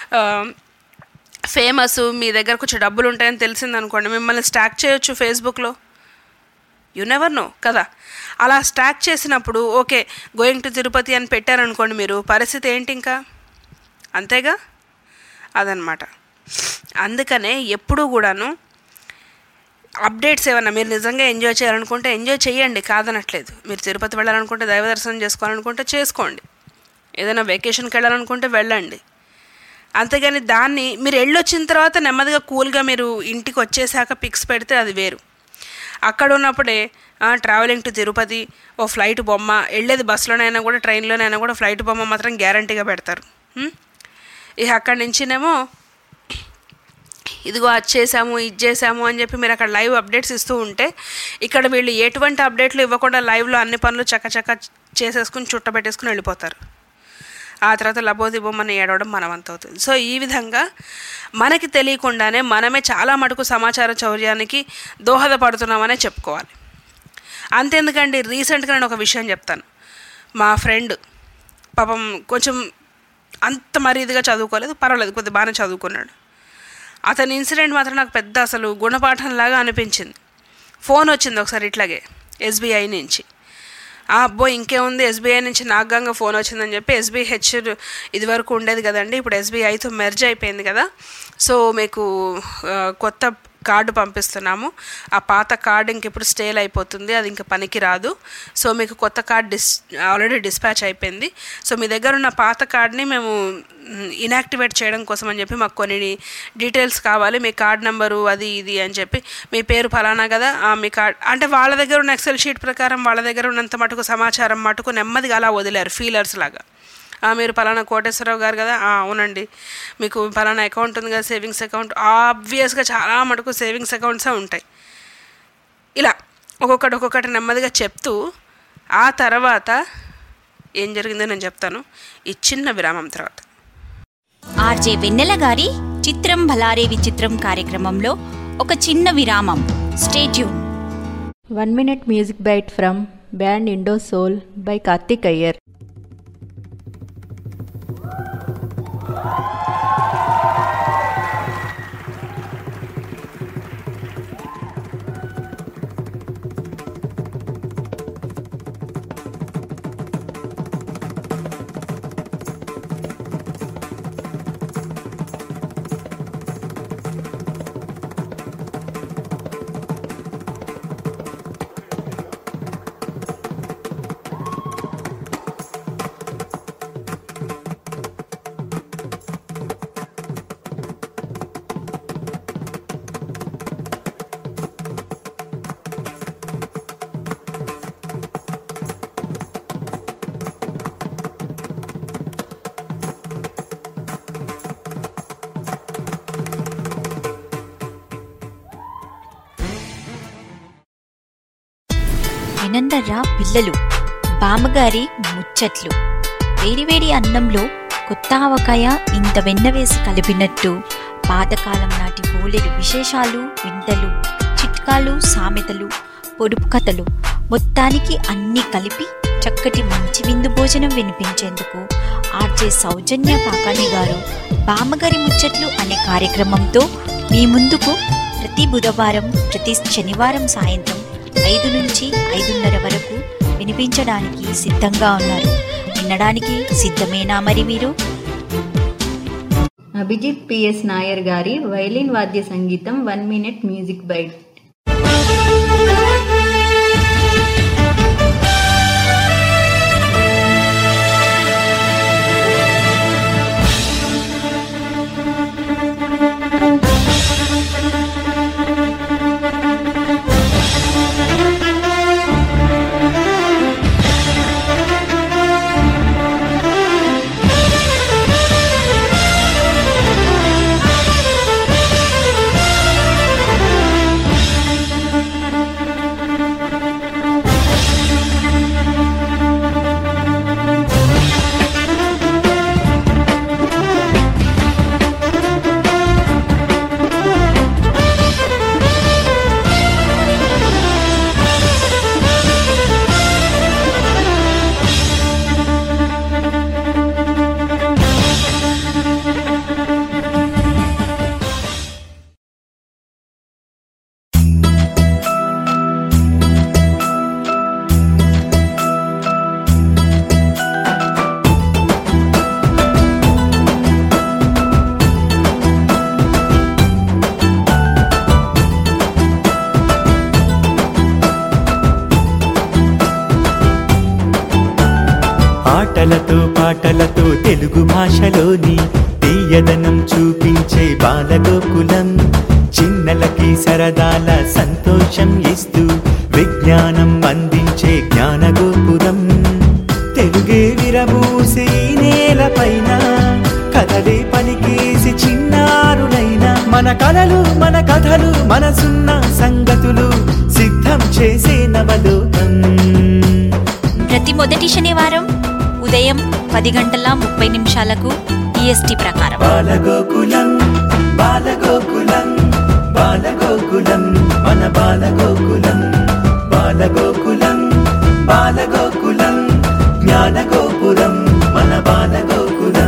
ఫేమస్ మీ దగ్గర కొంచెం డబ్బులు ఉంటాయని తెలిసిందనుకోండి మిమ్మల్ని స్టాక్ చేయొచ్చు ఫేస్బుక్లో యు నెవర్ నో కదా అలా స్టాక్ చేసినప్పుడు ఓకే గోయింగ్ టు తిరుపతి అని పెట్టారనుకోండి మీరు పరిస్థితి ఏంటి ఇంకా అంతేగా అదనమాట అందుకనే ఎప్పుడూ కూడాను అప్డేట్స్ ఏమన్నా మీరు నిజంగా ఎంజాయ్ చేయాలనుకుంటే ఎంజాయ్ చేయండి కాదనట్లేదు మీరు తిరుపతి వెళ్ళాలనుకుంటే దైవ దర్శనం చేసుకోవాలనుకుంటే చేసుకోండి ఏదైనా వెకేషన్కి వెళ్ళాలనుకుంటే వెళ్ళండి అంతేగాని దాన్ని మీరు వెళ్ళొచ్చిన తర్వాత నెమ్మదిగా కూల్గా మీరు ఇంటికి వచ్చేసాక పిక్స్ పెడితే అది వేరు అక్కడ ఉన్నప్పుడే ట్రావెలింగ్ టు తిరుపతి ఓ ఫ్లైట్ బొమ్మ వెళ్ళేది బస్సులోనైనా కూడా ట్రైన్లోనైనా కూడా ఫ్లైట్ బొమ్మ మాత్రం గ్యారంటీగా పెడతారు హ్మ్? ఇక అక్కడి నుంచినేమో ఇదిగో అది చేసాము ఇది చేసాము అని చెప్పి మీరు అక్కడ లైవ్ అప్డేట్స్ ఇస్తూ ఉంటే ఇక్కడ వీళ్ళు ఎటువంటి అప్డేట్లు ఇవ్వకుండా లైవ్లో అన్ని పనులు చక్కచక్క చేసేసుకుని చుట్టబెట్టేసుకుని వెళ్ళిపోతారు ఆ తర్వాత లబోది బొమ్మని ఏడవడం మనవంత అవుతుంది సో ఈ విధంగా మనకి తెలియకుండానే మనమే చాలా మటుకు సమాచార చౌర్యానికి దోహదపడుతున్నామనే చెప్పుకోవాలి అంతెందుకండి రీసెంట్గా నేను ఒక విషయం చెప్తాను మా ఫ్రెండ్ పాపం కొంచెం అంత మరీదిగా చదువుకోలేదు పర్వాలేదు కొద్దిగా బాగానే చదువుకున్నాడు అతని ఇన్సిడెంట్ మాత్రం నాకు పెద్ద అసలు గుణపాఠంలాగా అనిపించింది ఫోన్ వచ్చింది ఒకసారి ఇట్లాగే ఎస్బీఐ నుంచి ఆ అబ్బో ఇంకేముంది ఎస్బీఐ నుంచి నాగంగా ఫోన్ వచ్చిందని చెప్పి ఎస్బీఐ హెచ్ ఇది వరకు ఉండేది కదండి ఇప్పుడు ఎస్బీఐతో మెర్జ్ అయిపోయింది కదా సో మీకు ఆ, కొత్త కార్డు పంపిస్తున్నాము ఆ పాత కార్డు ఇంక ఇప్పుడు స్టేల్ అయిపోతుంది అది ఇంకా పనికి రాదు సో మీకు కొత్త కార్డ్ డిస్ ఆల్రెడీ డిస్పాచ్ అయిపోయింది సో మీ దగ్గర ఉన్న పాత కార్డ్ని మేము ఇనాక్టివేట్ చేయడం కోసం అని చెప్పి మాకు కొన్ని డీటెయిల్స్ కావాలి మీ కార్డ్ నెంబరు అది ఇది అని చెప్పి మీ పేరు ఫలానా కదా ఆ, మీ కార్డ్ అంటే వాళ్ళ దగ్గర ఉన్న ఎక్సెల్ షీట్ ప్రకారం వాళ్ళ దగ్గర ఉన్నంత మటుకు సమాచారం మటుకు నెమ్మదిగా అలా వదిలేరు ఫీలర్స్ లాగా ఆ, మీరు పలానా కోటేశ్వరరావు గారు కదా ఆ, అవునండి మీకు పలానా అకౌంట్ ఉంది కదా సేవింగ్స్ అకౌంట్ ఆబ్వియస్గా చాలా మటుకు సేవింగ్స్ అకౌంట్సే ఉంటాయి ఇలా ఒక్కొక్కటి ఒక్కొక్కటి నెమ్మదిగా చెప్తూ ఆ తర్వాత ఏం జరిగిందో నేను చెప్తాను ఈ చిన్న విరామం తర్వాత ఆర్జే వెన్నెల గారి చిత్రం భలారే విచిత్రం కార్యక్రమంలో ఒక చిన్న విరామం stay tune one minute music bite from band Indo Soul by Karthik Iyer వినందర్రా పిల్లలు బామ్మగారి ముచ్చట్లు వేడివేడి అన్నంలో కొత్త ఆవకాయ ఇంత వెన్న వేసి కలిపినట్టు పాతకాలం నాటి బోలెడు విశేషాలు వింతలు చిట్కాలు సామెతలు పొడుపు కథలు మొత్తానికి అన్నీ కలిపి చక్కటి మంచి విందు భోజనం వినిపించేందుకు ఆర్జే సౌజన్య కాకాని గారు బామ్మగారి ముచ్చట్లు అనే కార్యక్రమంతో మీ ముందుకు ప్రతి బుధవారం ప్రతి శనివారం సాయంత్రం ఐదు నుంచి ఐదున్నర వరకు వినిపించడానికి సిద్ధంగా ఉన్నారు వినడానికి సిద్ధమేనా మరి మీరు అభిజిత్ పిఎస్ నాయర్ గారి వైలిన్ వాద్య సంగీతం వన్ మినిట్ మ్యూజిక్ బైట్ ఆటలతో పాటలతో తెలుగు భాషలోని తీయదనం చూపించే బాలగోకులం చిన్నలకి సరదాల సంతోషం ఇస్తూ విజ్ఞానం అందించే జ్ఞానగోపురం తెలుగే విరబూసే ఈ నేలపైన కథలే పలికేసి చిన్నారులైన మన కలలు మన కథలు మనసున్న సంగతులు సిద్ధం చేసే నవలోకం ప్రతి మొదటి శనివారం ఉదయం పది గంటల ముప్పై నిమిషాలకు ఈఎస్టీ ప్రకారం బాలగోకులం బాలగోకులం బాలగోకులం మన బాలగోకులం బాలగోకులం బాలగోకులం జ్ఞానగోపురం మన బాలగోకులం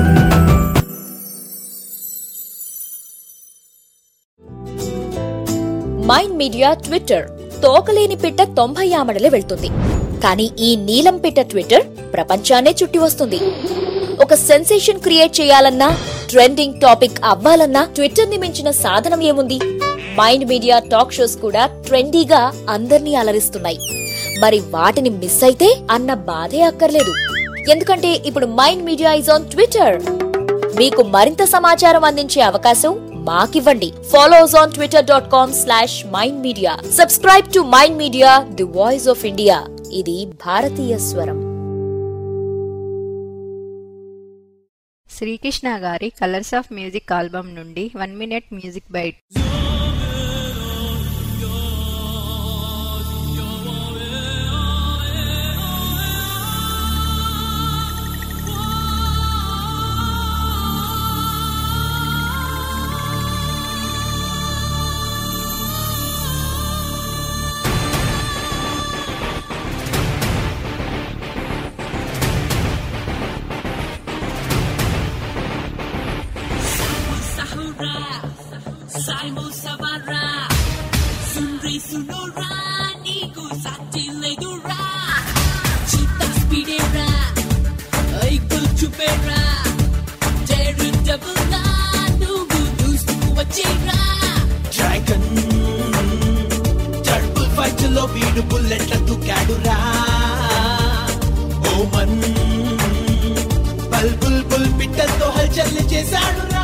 మైండ్ మీడియా ట్విట్టర్ తోకలేని పిట్ట తొంభై ఆమడలే వెళ్తుంది కానీ ఈ నీలం పిట్ట ట్విట్టర్ ప్రపంచాన్నే చుట్టి వస్తుంది ఒక సెన్సేషన్ క్రియేట్ చేయాలన్నా ట్రెండింగ్ టాపిక్ అవ్వాలన్నా ట్విట్టర్ ని మించిన సాధనం ఏముంది మైండ్ మీడియా టాక్ షోస్ కూడా ట్రెండీగా అందర్నీ అలరిస్తున్నాయి మరి వాటిని మిస్ అయితే అన్న బాధే అక్కర్లేదు ఎందుకంటే ఇప్పుడు Mind Media is on Twitter మీకు మరింత సమాచారం అందించే అవకాశం మాకివ్వండి follow us on Twitter dot com slash Mind Media subscribe to Mind Media the voice of India ఇది భారతీయ స్వరం శ్రీకృష్ణ గారి కలర్స్ ఆఫ్ మ్యూజిక్ ఆల్బమ్ నుండి one minute music bite Simon Savara, Sunri Sunora, Niku Satiledura, Chita Spidera, Eagle Chupera, Daru Double Nugu Dustu Wachera, dragon టర్బుల్ fight లో వీడు బుల్లెట్ల తుకాడురా ఓమన్ బల్ bull బుల్ పిట్టలతో హల్చల్ చేశాడురా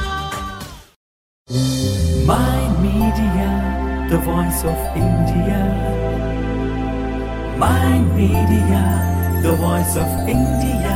Mind Media, the voice of India. Mind Media, the voice of India.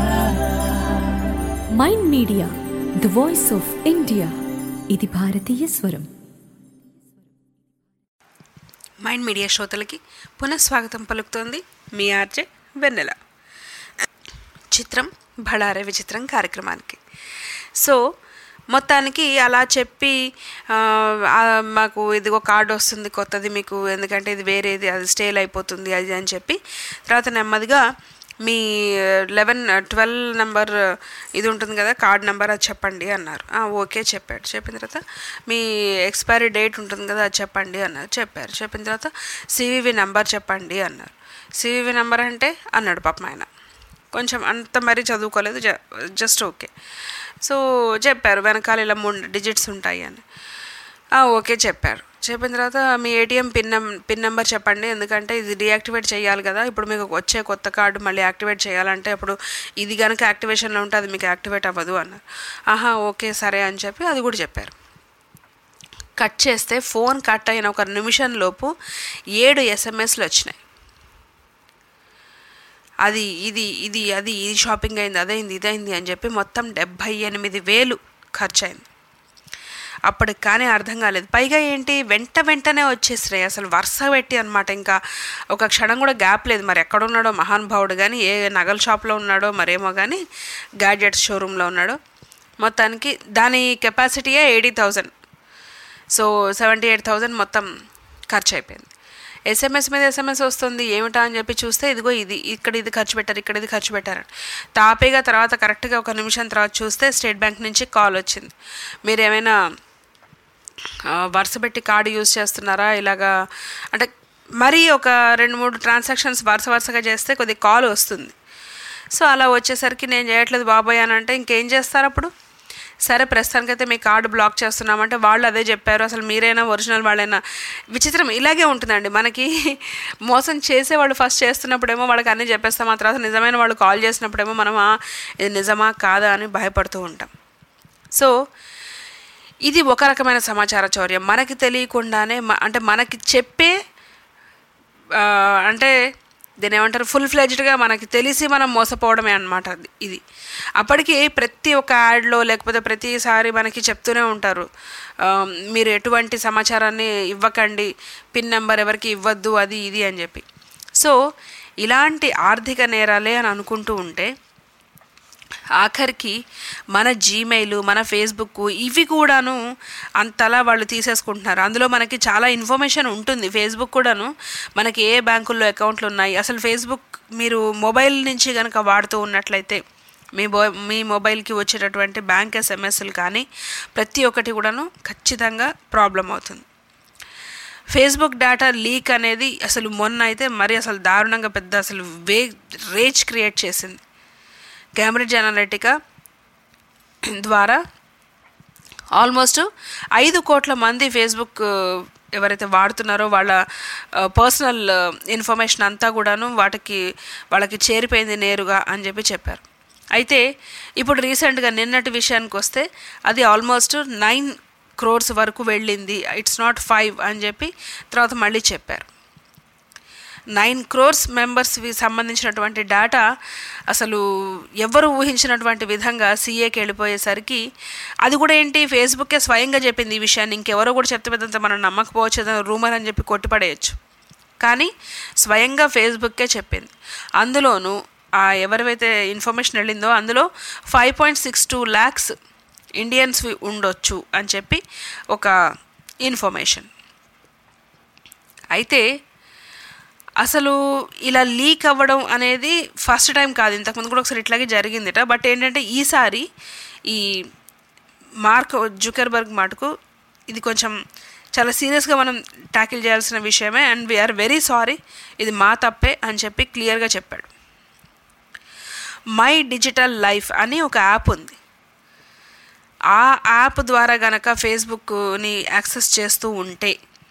Mind media the voice of India ఇది భారతీయ స్వరం మైండ్ మీడియా శ్రోతలకి పునఃస్వాగతం పలుకుతోంది మీ ఆర్జే వెన్నెల చిత్రం బళారే విచిత్రం కార్యక్రమానికి సో మొత్తానికి అలా చెప్పి ఆ, ఆ, మాకు ఇదిగో కార్డు వస్తుంది కొత్తది మీకు ఎందుకంటే ఇది వేరేది అది స్టేల్ అయిపోతుంది అది అని చెప్పి తర్వాత నెమ్మదిగా మీ లెవెన్ ట్వెల్వ్ నెంబర్ ఇది ఉంటుంది కదా కార్డ్ నెంబర్ అది చెప్పండి అన్నారు "ఆ, ఓకే చెప్పాడు చెప్పిన తర్వాత మీ ఎక్స్పైరీ డేట్ ఉంటుంది కదా అది చెప్పండి అన్నారు చెప్పారు చెప్పిన తర్వాత సివివి నెంబర్ చెప్పండి అన్నారు సివివి నెంబర్ అంటే అన్నాడు పాపం ఆయన కొంచెం అంత మరీ చదువుకోలేదు జ- జస్ట్ ఓకే సో చెప్పారు వెనకాల ఇలా మూడు డిజిట్స్ ఉంటాయి అని "ఆ, ఓకే చెప్పారు చెప్పిన తర్వాత మీ ఏటీఎం పిన్ నెం పిన్ నెంబర్ చెప్పండి ఎందుకంటే ఇది డీయాక్టివేట్ చేయాలి కదా ఇప్పుడు మీకు వచ్చే కొత్త కార్డు మళ్ళీ యాక్టివేట్ చేయాలంటే అప్పుడు ఇది కనుక యాక్టివేషన్లో ఉంటే అది మీకు యాక్టివేట్ అవ్వదు అన్నారు ఆహా ఓకే సరే అని చెప్పి అది కూడా చెప్పారు కట్ చేస్తే ఫోన్ కట్ అయిన ఒక నిమిషం లోపు ఏడు ఎస్ఎంఎస్లు వచ్చినాయి అది ఇది ఇది అది ఇది షాపింగ్ అయింది అదైంది ఇదైంది అని చెప్పి మొత్తం డెబ్భై ఎనిమిది వేలు ఖర్చు అయింది అప్పటికి కానీ అర్థం కాలేదు పైగా ఏంటి వెంట వెంటనే వచ్చేసినాయి అసలు వరుస పెట్టి అనమాట ఇంకా ఒక క్షణం కూడా గ్యాప్ లేదు మరి ఎక్కడున్నాడో మహానుభావుడు కానీ ఏ నగల షాప్లో ఉన్నాడో మరేమో కానీ గ్యాడ్జెట్స్ షోరూంలో ఉన్నాడో మొత్తానికి దాని కెపాసిటీయే eighty thousand so seventy eight thousand మొత్తం ఖర్చు అయిపోయింది ఎస్ఎంఎస్ మీద ఎస్ఎంఎస్ వస్తుంది ఏమిటా అని చెప్పి చూస్తే ఇదిగో ఇది ఇక్కడ ఇది ఖర్చు పెట్టారు ఇక్కడ ఇది ఖర్చు పెట్టారు తాపేగా తర్వాత కరెక్ట్గా ఒక నిమిషం తర్వాత చూస్తే స్టేట్ బ్యాంక్ నుంచి కాల్ వచ్చింది మీరు ఏమైనా ఆ, వరుస పెట్టి కార్డు యూజ్ చేస్తున్నారా ఇలాగా అంటే మరీ ఒక రెండు మూడు ట్రాన్సాక్షన్స్ వరుస వరుసగా చేస్తే కొద్దిగా కాల్ వస్తుంది సో అలా వచ్చేసరికి నేను చేయట్లేదు బాబాయ్ అని అంటే ఇంకేం చేస్తారు అప్పుడు సరే ప్రస్తుతానికైతే మీ కార్డు బ్లాక్ చేస్తున్నామంటే వాళ్ళు అదే చెప్పారు అసలు మీరైనా ఒరిజినల్ వాళ్ళైనా విచిత్రం ఇలాగే ఉంటుందండి మనకి మోసం చేసేవాళ్ళు ఫస్ట్ చేస్తున్నప్పుడేమో వాళ్ళకి అన్నీ చెప్పేస్తాం ఆ తర్వాత నిజమైన వాళ్ళు కాల్ చేసినప్పుడేమో మనం "ఆ, ఇది నిజమా కాదా అని భయపడుతూ ఉంటాం సో ఇది ఒక రకమైన సమాచార చౌర్యం మనకి తెలియకుండానే మ- అంటే మనకి చెప్పే ఆ, అంటే దీని ఏమంటారు ఫుల్ ఫ్లెజ్డ్గా మనకి తెలిసి మనం మోసపోవడమే అనమాట ఇది అప్పటికి ప్రతి ఒక్క యాడ్లో లేకపోతే ప్రతిసారి మనకి చెప్తూనే ఉంటారు ఆ, మీరు ఎటువంటి సమాచారాన్ని ఇవ్వకండి పిన్ నెంబర్ ఎవరికి ఇవ్వద్దు అది ఇది అని చెప్పి సో ఇలాంటి ఆర్థిక నేరాలే అని అనుకుంటూ ఉంటే ఆఖరికి మన జీమెయిల్ మన ఫేస్బుక్ ఇవి కూడాను అంతలా వాళ్ళు తీసేసుకుంటున్నారు అందులో మనకి చాలా ఇన్ఫర్మేషన్ ఉంటుంది ఫేస్బుక్ కూడాను మనకి ఏ బ్యాంకుల్లో అకౌంట్లు ఉన్నాయి అసలు ఫేస్బుక్ మీరు మొబైల్ నుంచి కనుక వాడుతూ ఉన్నట్లయితే మీ బో మీ మొబైల్కి వచ్చేటటువంటి బ్యాంక్ ఎస్ఎంఎస్లు కానీ ప్రతి ఒక్కటి కూడాను ఖచ్చితంగా ప్రాబ్లం అవుతుంది ఫేస్బుక్ డేటా లీక్ అనేది అసలు మొన్న అయితే మరి అసలు దారుణంగా పెద్ద అసలు వే రేజ్ క్రియేట్ చేసింది కేంబ్రిడ్జ్ అనలిటికా ద్వారా ఆల్మోస్ట్ ఐదు కోట్ల మంది ఫేస్బుక్ ఆ, ఎవరైతే వాడుతున్నారో వాళ్ళ పర్సనల్ ఇన్ఫర్మేషన్ అంతా కూడాను వాటికి వాళ్ళకి చేరిపోయింది నేరుగా అని చెప్పి చెప్పారు అయితే ఇప్పుడు రీసెంట్గా నిన్నటి విషయానికి వస్తే అది ఆల్మోస్ట్ నైన్ క్రోర్స్ వరకు వెళ్ళింది ఇట్స్ నాట్ ఫైవ్ అని చెప్పి తర్వాత మళ్ళీ చెప్పారు నైన్ క్రోర్స్ మెంబర్స్వి సంబంధించినటువంటి డేటా అసలు ఎవరు ఊహించినటువంటి విధంగా సీఏకి వెళ్ళిపోయేసరికి అది కూడా ఏంటి ఫేస్బుక్కే స్వయంగా చెప్పింది ఈ విషయాన్ని ఇంకెవరో కూడా చెప్తే పెద్దంత మనం నమ్మకపోవచ్చు ఏదైనా రూమర్ అని చెప్పి కొట్టిపడేయచ్చు కానీ స్వయంగా ఫేస్బుక్కే చెప్పింది అందులోనూ ఆ ఎవరివైతే ఇన్ఫర్మేషన్ వెళ్ళిందో అందులో five point six two lakhs ఇండియన్స్వి ఉండొచ్చు అని చెప్పి ఒక ఇన్ఫర్మేషన్ అయితే అసలు ఇలా లీక్ అవ్వడం అనేది ఫస్ట్ టైం కాదు ఇంతకుముందు కూడా ఒకసారి ఇట్లాగే జరిగిందిట బట్ ఏంటంటే ఈసారి ఈ మార్క్ జుకర్బర్గ్ మటుకు ఇది కొంచెం చాలా సీరియస్గా మనం ట్యాకిల్ చేయాల్సిన విషయమే అండ్ వీఆర్ వెరీ సారీ ఇది మా తప్పే అని చెప్పి క్లియర్గా చెప్పాడు మై డిజిటల్ లైఫ్ అని ఒక యాప్ ఉంది ఆ యాప్ ద్వారా గనక ఫేస్బుక్ని యాక్సెస్ చేస్తూ ఉంటే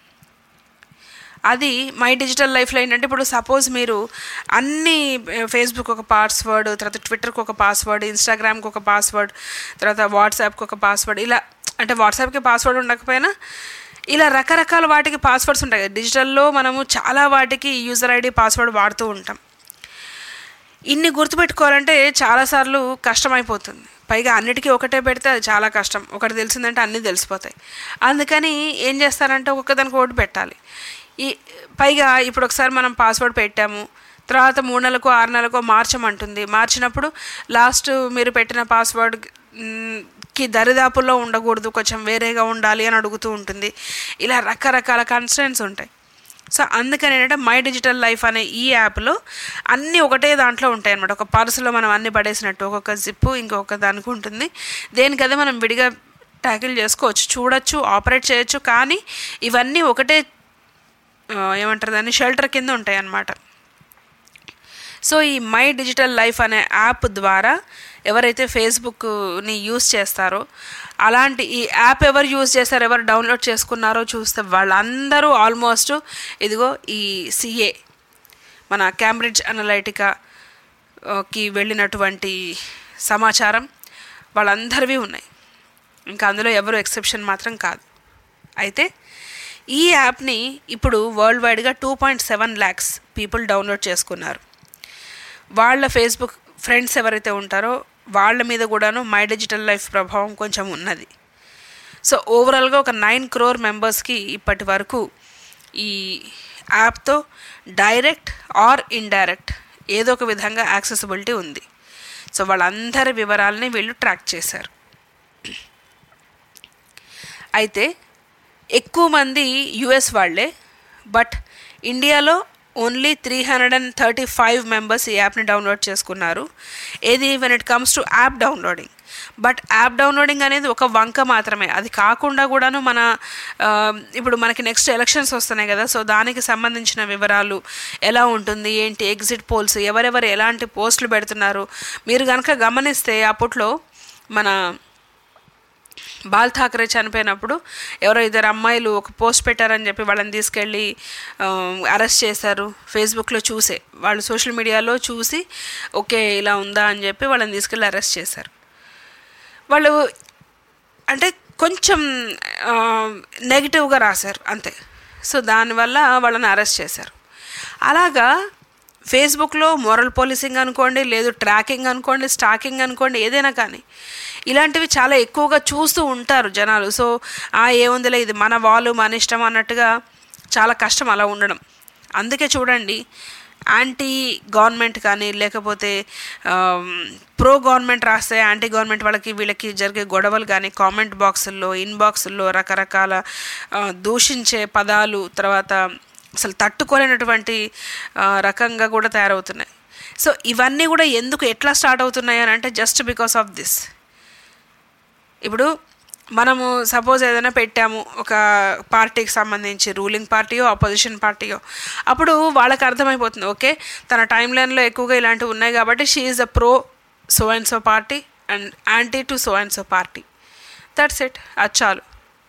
అది మై డిజిటల్ లైఫ్లో ఏంటంటే ఇప్పుడు సపోజ్ మీరు అన్ని ఫేస్బుక్ ఒక పాస్వర్డ్ తర్వాత ట్విట్టర్కి ఒక పాస్వర్డ్ ఇన్స్టాగ్రామ్కి ఒక పాస్వర్డ్ తర్వాత వాట్సాప్కి ఒక పాస్వర్డ్ ఇలా అంటే వాట్సాప్కి పాస్వర్డ్ ఉండకపోయినా ఇలా రకరకాల వాటికి పాస్వర్డ్స్ ఉంటాయి కదా డిజిటల్లో మనము చాలా వాటికి యూజర్ ఐడి పాస్వర్డ్ వాడుతూ ఉంటాం ఇన్ని గుర్తుపెట్టుకోవాలంటే చాలాసార్లు కష్టమైపోతుంది పైగా అన్నిటికీ ఒకటే పెడితే అది చాలా కష్టం ఒకటి తెలిసిందంటే అన్నీ తెలిసిపోతాయి అందుకని ఏం చేస్తారంటే ఒక్కొక్కదానికి ఒకటి పెట్టాలి ఈ పైగా ఇప్పుడు ఒకసారి మనం పాస్వర్డ్ పెట్టాము తర్వాత మూడు నెలలకు ఆరు నెలలకు మార్చమంటుంది మార్చినప్పుడు లాస్ట్ మీరు పెట్టిన పాస్వర్డ్ కి దరిదాపుల్లో ఉండకూడదు కొంచెం వేరేగా ఉండాలి అని అడుగుతూ ఉంటుంది ఇలా రకరకాల కన్స్టెంట్స్ ఉంటాయి సో అందుకని ఏంటంటే మై డిజిటల్ లైఫ్ అనే ఈ యాప్లో అన్నీ ఒకటే దాంట్లో ఉంటాయి అనమాట ఒక పర్సులో మనం అన్ని పడేసినట్టు ఒక్కొక్క జిప్పు ఇంకొక దానికి ఉంటుంది దేనికదే మనం విడిగా ట్యాకిల్ చేసుకోవచ్చు చూడొచ్చు ఆపరేట్ చేయొచ్చు కానీ ఇవన్నీ ఒకటే ఆ, ఏమంటారు దాన్ని షెల్టర్ కింద ఉంటాయి అన్నమాట సో ఈ మై డిజిటల్ లైఫ్ అనే యాప్ ద్వారా ఎవరైతే ఫేస్బుక్ని యూస్ చేస్తారో అలాంటి ఈ యాప్ ఎవరు యూస్ చేస్తారో ఎవరు డౌన్లోడ్ చేసుకున్నారో చూస్తే వాళ్ళందరూ ఆల్మోస్ట్ ఇదిగో ఈ సిఏ మన క్యాంబ్రిడ్జ్ అనలైటికా ఆ, కి వెళ్ళినటువంటి సమాచారం వాళ్ళందరివి ఉన్నాయి ఇంకా అందులో ఎవరు ఎక్సెప్షన్ మాత్రం కాదు అయితే ఈ యాప్ని ఇప్పుడు వరల్డ్ వైడ్గా two point seven lakhs people download చేసుకున్నారు వాళ్ళ ఫేస్బుక్ ఫ్రెండ్స్ ఎవరైతే ఉంటారో వాళ్ళ మీద కూడాను మై డిజిటల్ లైఫ్ ప్రభావం కొంచెం ఉన్నది సో ఓవరాల్గా ఒక నైన్ క్రోర్ మెంబర్స్కి ఇప్పటి వరకు ఈ యాప్తో డైరెక్ట్ ఆర్ ఇండైరెక్ట్ ఏదో ఒక విధంగా యాక్సెసిబిలిటీ ఉంది సో వాళ్ళందరి వివరాలని వీళ్ళు ట్రాక్ చేశారు అయితే ఎక్కువ మంది యుఎస్ వాళ్ళే బట్ ఇండియాలో only three hundred and thirty five members ఈ యాప్ని డౌన్లోడ్ చేసుకున్నారు ఏది when it comes to app downloading but app downloading అనేది ఒక వంక మాత్రమే అది కాకుండా కూడాను మన ఆ, ఇప్పుడు మనకి నెక్స్ట్ ఎలక్షన్స్ వస్తున్నాయి కదా సో దానికి సంబంధించిన వివరాలు ఎలా ఉంటుంది ఏంటి ఎగ్జిట్ పోల్స్ ఎవరెవరు ఎలాంటి పోస్టులు పెడుతున్నారు మీరు కనుక గమనిస్తే అప్పట్లో మన బాల్ ఠాకరే చనిపోయినప్పుడు ఎవరో ఇద్దరు అమ్మాయిలు ఒక పోస్ట్ పెట్టారని చెప్పి వాళ్ళని తీసుకెళ్ళి అరెస్ట్ చేశారు ఫేస్బుక్లో చూసే వాళ్ళు సోషల్ మీడియాలో చూసి ఓకే ఇలా ఉందా అని చెప్పి వాళ్ళని తీసుకెళ్ళి అరెస్ట్ చేశారు వాళ్ళు అంటే కొంచెం నెగిటివ్గా రాశారు అంతే సో దానివల్ల వాళ్ళని అరెస్ట్ చేశారు అలాగా ఫేస్బుక్లో మోరల్ పోలీసింగ్ అనుకోండి లేదు ట్రాకింగ్ అనుకోండి స్టాకింగ్ అనుకోండి ఏదైనా కానీ ఇలాంటివి చాలా ఎక్కువగా చూస్తూ ఉంటారు జనాలు సో ఆ ఏముందిలే ఇది మన వాళ్ళు మన ఇష్టం అన్నట్టుగా చాలా కష్టం అలా ఉండడం అందుకే చూడండి యాంటీ గవర్నమెంట్ కానీ లేకపోతే ప్రో గవర్నమెంట్ రాస్తే యాంటీ గవర్నమెంట్ వాళ్ళకి వీళ్ళకి జరిగే గొడవలు కానీ కామెంట్ బాక్సుల్లో ఇన్బాక్సుల్లో రకరకాల ఆ, దూషించే పదాలు తర్వాత అసలు తట్టుకోలేనటువంటి ఆ, రకంగా కూడా తయారవుతున్నాయి సో ఇవన్నీ కూడా ఎందుకు ఎట్లా స్టార్ట్ అవుతున్నాయి అని అంటే జస్ట్ బికాస్ ఆఫ్ దిస్ ఇప్పుడు మనము సపోజ్ ఏదైనా పెట్టాము ఒక పార్టీకి సంబంధించి రూలింగ్ పార్టీయో అపోజిషన్ పార్టీయో అప్పుడు వాళ్ళకి అర్థమైపోతుంది ఓకే తన టైం లైన్లో ఎక్కువగా ఇలాంటివి ఉన్నాయి కాబట్టి she is a pro so and so party and anti to so and so party that's it అది చాలు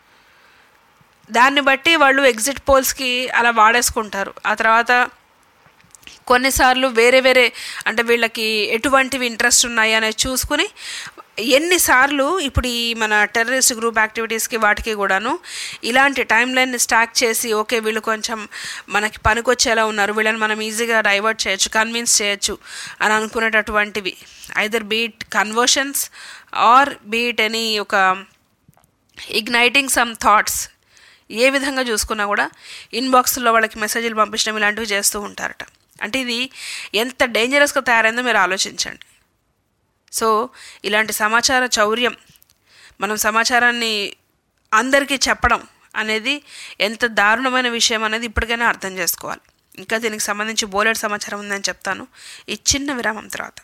దాన్ని బట్టి వాళ్ళు ఎగ్జిట్ పోల్స్కి అలా వాడేసుకుంటారు ఆ తర్వాత కొన్నిసార్లు వేరే వేరే అంటే వీళ్ళకి ఎటువంటివి ఇంట్రెస్ట్ ఉన్నాయి అనేది చూసుకుని ఎన్నిసార్లు ఇప్పుడు ఈ మన టెర్రరిస్ట్ గ్రూప్ యాక్టివిటీస్కి వాటికి కూడాను ఇలాంటి టైం లైన్ని స్టాక్ చేసి ఓకే వీళ్ళు కొంచెం మనకి పనికొచ్చేలా ఉన్నారు వీళ్ళని మనం ఈజీగా డైవర్ట్ చేయొచ్చు కన్విన్స్ చేయొచ్చు అని అనుకునేటటువంటివి either beat conversions or beat any ఒక ఇగ్నైటింగ్ సమ్ థాట్స్ ఏ విధంగా చూసుకున్నా కూడా ఇన్బాక్స్లో వాళ్ళకి మెసేజ్లు పంపించడం ఇలాంటివి చేస్తూ ఉంటారట అంటే ఇది ఎంత డేంజరస్గా తయారైందో మీరు ఆలోచించండి సో ఇలాంటి సమాచార చౌర్యం మనం సమాచారాన్ని అందరికీ చెప్పడం అనేది ఎంత దారుణమైన విషయం అనేది ఇప్పటికైనా అర్థం చేసుకోవాలి ఇంకా దీనికి సంబంధించి బోలెడ్ సమాచారం ఉందని చెప్తాను ఈ చిన్న విరామం తర్వాత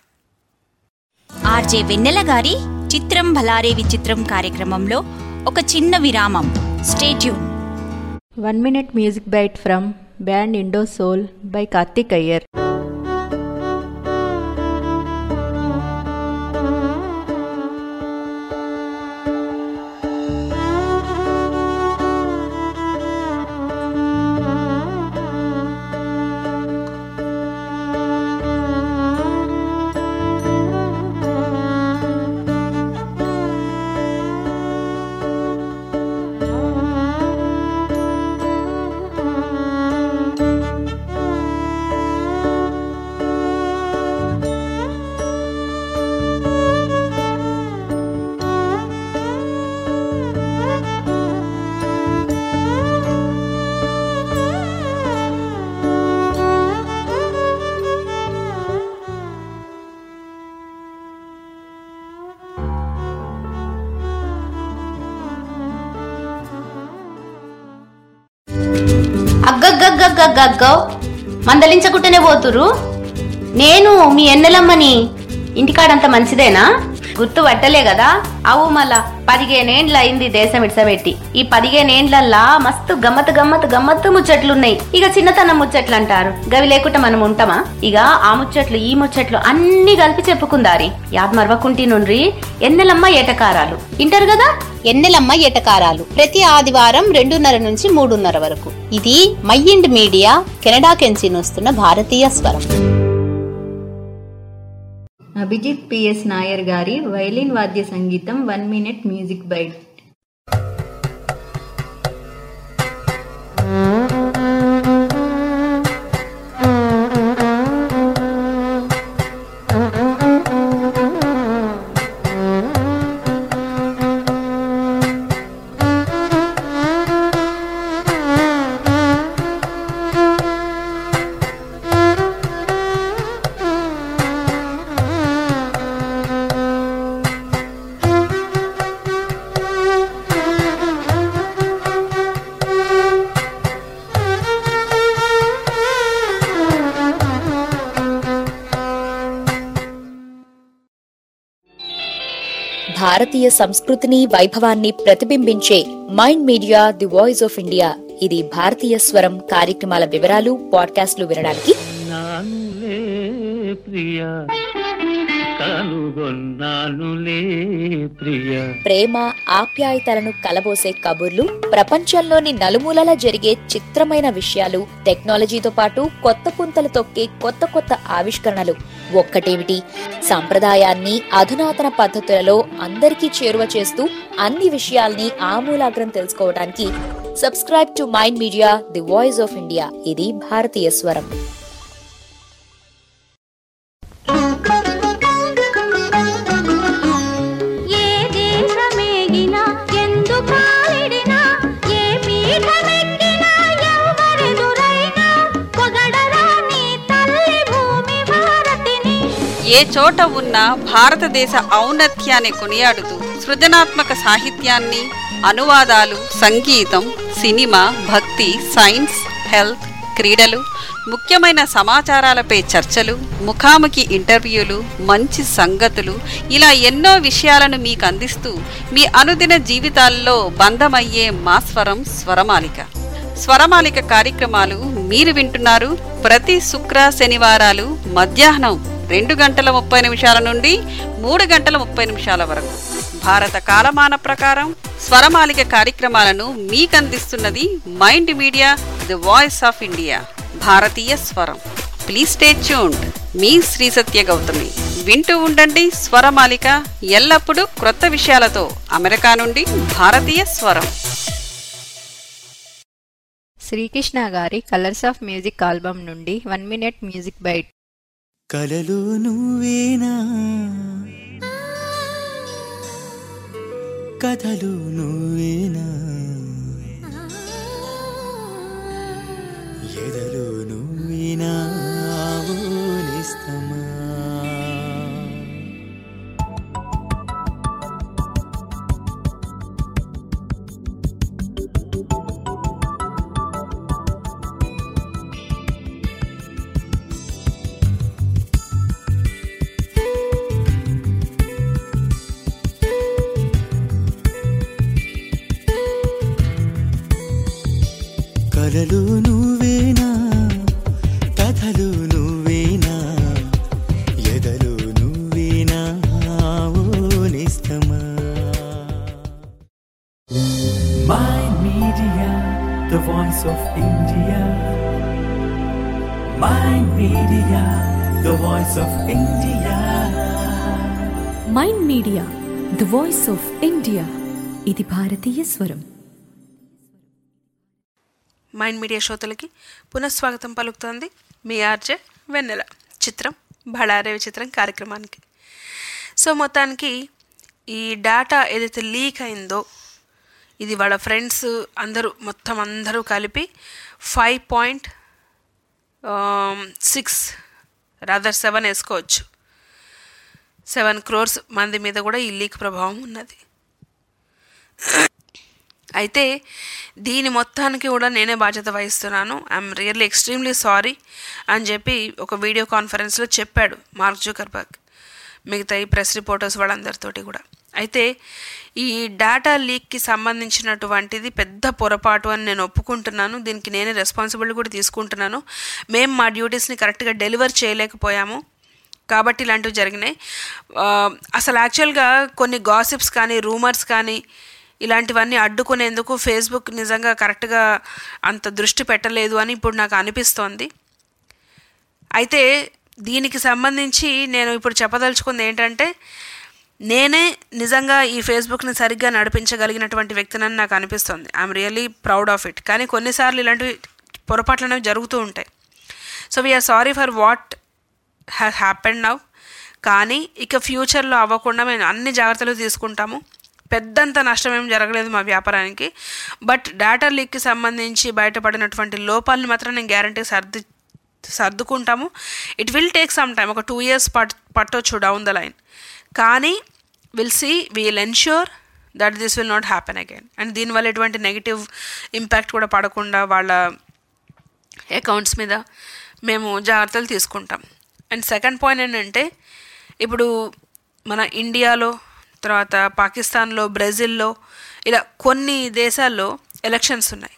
ఆర్జే వెన్నెల గారి చిత్రం భలారే విచిత్రం కార్యక్రమంలో ఒక చిన్న విరామం stay tune One minute music bite from band Indo Soul by Karthik Iyer. ఆ గగ్గగ్గో మందలించకుండానే పోతురు నేను మీ ఎన్నెలమ్మని ఇంటికాడంత మంచిదేనా గుర్తు పట్టలే కదా అవు మళ్ళా పదిహేనేండ్ల అయింది దేశం ఇడ్సబెట్టి ఈ పదిహేనేండ్లల్లా మస్తు గమ్మత్ గమ్మత్ గమ్మత్తు ముచ్చట్లున్నాయి ఇక చిన్నతనం ముచ్చట్లు అంటారు గవి లేకుండా మనం ఉంటామా ఇక ఆ ముచ్చట్లు ఈ ముచ్చట్లు అన్ని కలిపి చెప్పుకుందారి యాద్ మరవకుంటి నుండ్రి ఎన్నెలమ్మ ఏటకారాలు ఇంటారు కదా ఎన్నెలమ్మ ఎటకారాలు ప్రతి ఆదివారం రెండున్నర నుంచి మూడున్నర వరకు ఇది మైండ్ మీడియా కెనడా కెంచి వస్తున్న భారతీయ స్వరం అభిజిత్ పిఎస్ నాయర్ గారి వైలిన్ వాద్య సంగీతం వన్ మినిట్ మ్యూజిక్ బైట్ భారతీయ సంస్కృతిని వైభవాన్ని ప్రతిబింబించే Mind Media the voice of India ఇది భారతీయ స్వరం కార్యక్రమాల వివరాలు పాడ్కాస్ట్లు వినడానికి నానులే ప్రియ కనుగొన్నానులే ప్రియ ప్రేమ ఆప్యాయతలను కలబోసే కబుర్లు ప్రపంచంలోని నలుమూలల జరిగే చిత్రమైన విషయాలు టెక్నాలజీతో పాటు కొత్త పుంతలు తొక్కే కొత్త కొత్త ఆవిష్కరణలు ఒక్కటేమిటి సాంప్రదాయాన్ని అధునాతన పద్ధతులలో అందరికీ చేరువ చేస్తూ అన్ని విషయాల్ని ఆమూలాగ్రం తెలుసుకోవడానికి subscribe to Mind Media the voice of India ఇది భారతీయ స్వరం ఏ దేశమేగినా ఎందు కాలిడినా ఏ పీఠమెక్కినా ఎవరెదురైనా పొగడరా నీ తల్లి భూమి భారతిని ఏ చోట ఉన్న భారతదేశ ఔన్నత్యాన్ని కొనియాడుతూ సృజనాత్మక సాహిత్యాన్ని అనువాదాలు సంగీతం సినిమా భక్తి సైన్స్ హెల్త్ క్రీడలు ముఖ్యమైన సమాచారాలపై చర్చలు ముఖాముఖి ఇంటర్వ్యూలు మంచి సంగతులు ఇలా ఎన్నో విషయాలను మీకు అందిస్తూ మీ అనుదిన జీవితాల్లో బంధమయ్యే మా స్వరం స్వరమాలిక స్వరమాలిక కార్యక్రమాలు మీరు వింటున్నారు ప్రతి శుక్ర శనివారాలు మధ్యాహ్నం రెండు గంటల ముప్పై నిమిషాల నుండి మూడు గంటల ముప్పై నిమిషాల వరకు భారత కాలమాన ప్రకారం స్వరమాలిక కార్యక్రమాలను మీకు అందిస్తున్నది Mind Media the voice of India భారతీయ స్వరం ప్లీజ్ స్టే ట్యూన్డ్ మీ శ్రీ సత్య గౌతమి వింటూ ఉండండి స్వరమాలిక ఎల్లప్పుడూ క్రొత్త విషయాలతో అమెరికా నుండి భారతీయ స్వరం శ్రీకృష్ణ గారి కలర్స్ ఆఫ్ మ్యూజిక్ ఆల్బమ్ నుండి వన్ మినిట్ మ్యూజిక్ బైట్ కలలు నువ్వేనా కథలు నువ్వేనా ఎదలు నువ్వేనా ఆవులిస్తమా కలలు నువ్వేనా కథలు నువ్వేనా ఎదలు నువ్వేనా ఆవులిస్తమా Mind Media, the voice of India. Mind Media, the voice of India. Mind media the voice of India ఇది భారతీయ స్వరం మైండ్ మీడియా శ్రోతలకి పునఃస్వాగతం పలుకుతోంది మీ ఆర్జే వెన్నెల చిత్రం బళారే విచిత్రం కార్యక్రమానికి సో మొత్తానికి ఈ డేటా ఏదైతే లీక్ అయిందో ఇది వాళ్ళ ఫ్రెండ్స్ అందరూ మొత్తం అందరూ కలిపి five point six rather seven వేసుకోవచ్చు సెవెన్ క్రోర్స్ మంది మీద కూడా ఈ లీక్ ప్రభావం ఉన్నది అయితే దీని మొత్తానికి కూడా నేనే బాధ్యత వహిస్తున్నాను ఐఎమ్ రియల్లీ ఎక్స్ట్రీమ్లీ సారీ అని చెప్పి ఒక వీడియో కాన్ఫరెన్స్లో చెప్పాడు మార్క్ జూకర్బర్గ్ మిగతా ఈ ప్రెస్ రిపోర్టర్స్ వాళ్ళందరితోటి కూడా అయితే ఈ డేటా లీక్కి సంబంధించినటువంటిది పెద్ద పొరపాటు అని నేను ఒప్పుకుంటున్నాను దీనికి నేనే రెస్పాన్సిబిలిటీ కూడా తీసుకుంటున్నాను మేము మా డ్యూటీస్ని కరెక్ట్గా డెలివర్ చేయలేకపోయాము కాబట్టి ఇలాంటివి జరిగినాయి ఆ, అసలు యాక్చువల్గా కొన్ని గాసిప్స్ కానీ రూమర్స్ కానీ ఇలాంటివన్నీ అడ్డుకునేందుకు ఫేస్బుక్ నిజంగా కరెక్ట్గా అంత దృష్టి పెట్టలేదు అని ఇప్పుడు నాకు అనిపిస్తోంది అయితే దీనికి సంబంధించి నేను ఇప్పుడు చెప్పదలుచుకుంది ఏంటంటే నేనే నిజంగా ఈ ఫేస్బుక్ని సరిగ్గా నడిపించగలిగినటువంటి వ్యక్తినని నాకు అనిపిస్తుంది I'm really proud of it కానీ కొన్నిసార్లు ఇలాంటివి పొరపాట్లు అనేవి జరుగుతూ ఉంటాయి so we are sorry for what has happened now కానీ ఇక ఫ్యూచర్లో అవ్వకుండా మేము అన్ని జాగ్రత్తలు తీసుకుంటాము పెద్దంత నష్టం ఏం జరగలేదు మా వ్యాపారానికి బట్ డేటా లీక్కి సంబంధించి బయటపడినటువంటి లోపాలని మాత్రం నేను గ్యారంటీ సర్ది సర్దుకుంటాము it will take some time ఒక టూ ఇయర్స్ పట్ పట్టొచ్చు డౌన్ ద లైన్ కానీ will see we'll ensure that this will not happen again and దీనివల్ల ఎటువంటి నెగిటివ్ ఇంపాక్ట్ కూడా పడకుండా వాళ్ళ అకౌంట్స్ మీద మేము జాగ్రత్తలు తీసుకుంటాం అండ్ సెకండ్ పాయింట్ ఏంటంటే ఇప్పుడు మన ఇండియాలో తర్వాత పాకిస్తాన్లో బ్రెజిల్లో ఇలా కొన్ని దేశాల్లో ఎలక్షన్స్ ఉన్నాయి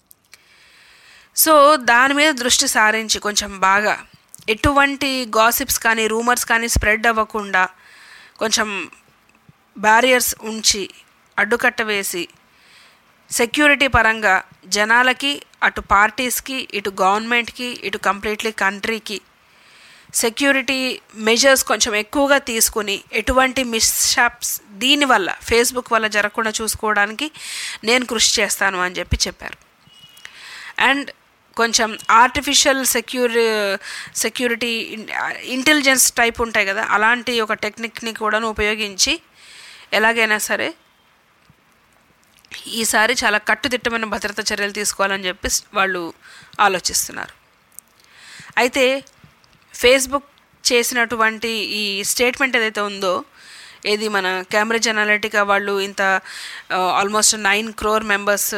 సో దాని మీద దృష్టి సారించి కొంచెం బాగా ఎటువంటి గాసిప్స్ కానీ రూమర్స్ కానీ స్ప్రెడ్ అవ్వకుండా కొంచెం బ్యారియర్స్ ఉంచి అడ్డుకట్ట వేసి సెక్యూరిటీ పరంగా జనాలకి అటు పార్టీస్కి ఇటు గవర్నమెంట్కి ఇటు కంప్లీట్లీ కంట్రీకి సెక్యూరిటీ మెజర్స్ కొంచెం ఎక్కువగా తీసుకుని ఎటువంటి మిస్షాప్స్ దీనివల్ల ఫేస్బుక్ వల్ల జరగకుండా చూసుకోవడానికి నేను కృషి చేస్తాను అని చెప్పి చెప్పారు అండ్ కొంచెం ఆర్టిఫిషియల్ సెక్యూరి సెక్యూరిటీ ఇంటెలిజెన్స్ టైప్ ఉంటాయి కదా అలాంటి ఒక టెక్నిక్ని కూడా ఉపయోగించి ఎలాగైనా సరే ఈసారి చాలా కట్టుదిట్టమైన భద్రతా చర్యలు తీసుకోవాలని చెప్పి వాళ్ళు ఆలోచిస్తున్నారు అయితే ఫేస్బుక్ చేసినటువంటి ఈ స్టేట్మెంట్ ఏదైతే ఉందో ఏది మన క్యాంబ్రిడ్జ్ అనాలిటికా వాళ్ళు ఇంత ఆల్మోస్ట్ నైన్ క్రోర్ మెంబర్స్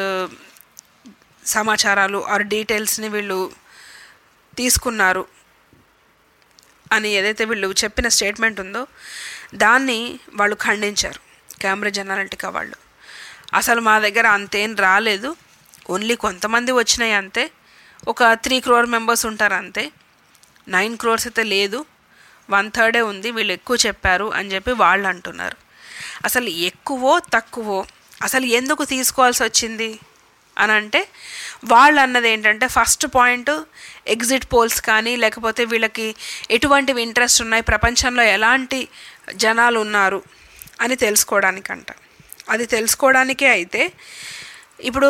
సమాచారాలు ఆర్ డీటెయిల్స్ని వీళ్ళు తీసుకున్నారు అని ఏదైతే వీళ్ళు చెప్పిన స్టేట్మెంట్ ఉందో దాన్ని వాళ్ళు ఖండించారు క్యాంబ్రిడ్జ్ అనాలిటికా వాళ్ళు అసలు మా దగ్గర అంతేం రాలేదు ఓన్లీ కొంతమంది వచ్చినాయి అంతే ఒక త్రీ క్రోర్ మెంబర్స్ ఉంటారు అంతే నైన్ క్రోర్స్ అయితే లేదు వన్ థర్డే ఉంది వీళ్ళు ఎక్కువ చెప్పారు అని చెప్పి వాళ్ళు అంటున్నారు అసలు ఎక్కువో తక్కువో అసలు ఎందుకు తీసుకోవాల్సి వచ్చింది అని అంటే వాళ్ళు అన్నది ఏంటంటే ఫస్ట్ పాయింట్ ఎగ్జిట్ పోల్స్ కానీ లేకపోతే వీళ్ళకి ఎటువంటివి ఇంట్రెస్ట్ ఉన్నాయి ప్రపంచంలో ఎలాంటి జనాలు ఉన్నారు అని తెలుసుకోవడానికంట అది తెలుసుకోవడానికే అయితే ఇప్పుడు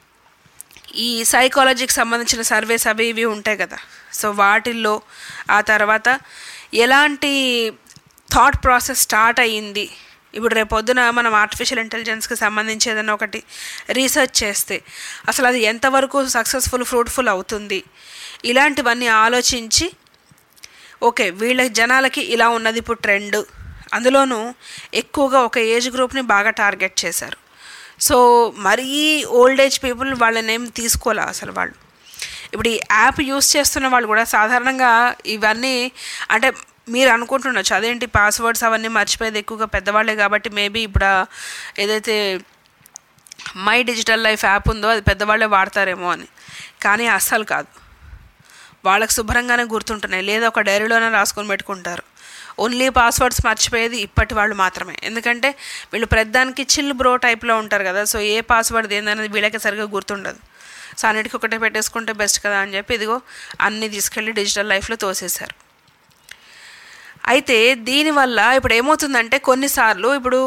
ఈ సైకాలజీకి సంబంధించిన సర్వేస్ అవి ఇవి ఉంటాయి కదా సో వాటిల్లో ఆ తర్వాత ఎలాంటి థాట్ ప్రాసెస్ స్టార్ట్ అయ్యింది ఇప్పుడు రేపొద్దున మనం ఆర్టిఫిషియల్ ఇంటెలిజెన్స్కి సంబంధించి ఏదైనా ఒకటి రీసెర్చ్ చేస్తే అసలు అది ఎంతవరకు సక్సెస్ఫుల్ ఫ్రూట్ఫుల్ అవుతుంది ఇలాంటివన్నీ ఆలోచించి ఓకే వీళ్ళ జనాలకి ఇలా ఉన్నది ఇప్పుడు ట్రెండ్ అందులోనూ ఎక్కువగా ఒక ఏజ్ గ్రూప్ని బాగా టార్గెట్ చేశారు సో మరీ ఓల్డ్ ఏజ్ పీపుల్ వాళ్ళని ఏం తీసుకోలే అసలు వాళ్ళు ఇప్పుడు ఈ యాప్ యూస్ చేస్తున్న వాళ్ళు కూడా సాధారణంగా ఇవన్నీ అంటే మీరు అనుకుంటుండొచ్చు అదేంటి పాస్వర్డ్స్ అవన్నీ మర్చిపోయేది ఎక్కువగా పెద్దవాళ్ళే కాబట్టి మేబీ ఇప్పుడు ఆ ఏదైతే మై డిజిటల్ లైఫ్ యాప్ ఉందో అది పెద్దవాళ్ళే వాడతారేమో అని కానీ అస్సలు కాదు వాళ్ళకి శుభ్రంగానే గుర్తుంటున్నాయి లేదా ఒక డైరీలోనే రాసుకొని పెట్టుకుంటారు ఓన్లీ పాస్వర్డ్స్ మర్చిపోయేది ఇప్పటి వాళ్ళు మాత్రమే ఎందుకంటే వీళ్ళు ప్రతిదానికి చిల్ బ్రో టైప్లో ఉంటారు కదా సో ఏ పాస్వర్డ్ ఏందనేది వీళ్ళకి సరిగ్గా గుర్తుండదు సో అన్నిటికీ ఒకటే పెట్టేసుకుంటే బెస్ట్ కదా అని చెప్పి ఇదిగో అన్నీ తీసుకెళ్ళి డిజిటల్ లైఫ్లో తోసేశారు అయితే దీనివల్ల ఇప్పుడు ఏమవుతుందంటే కొన్నిసార్లు ఇప్పుడు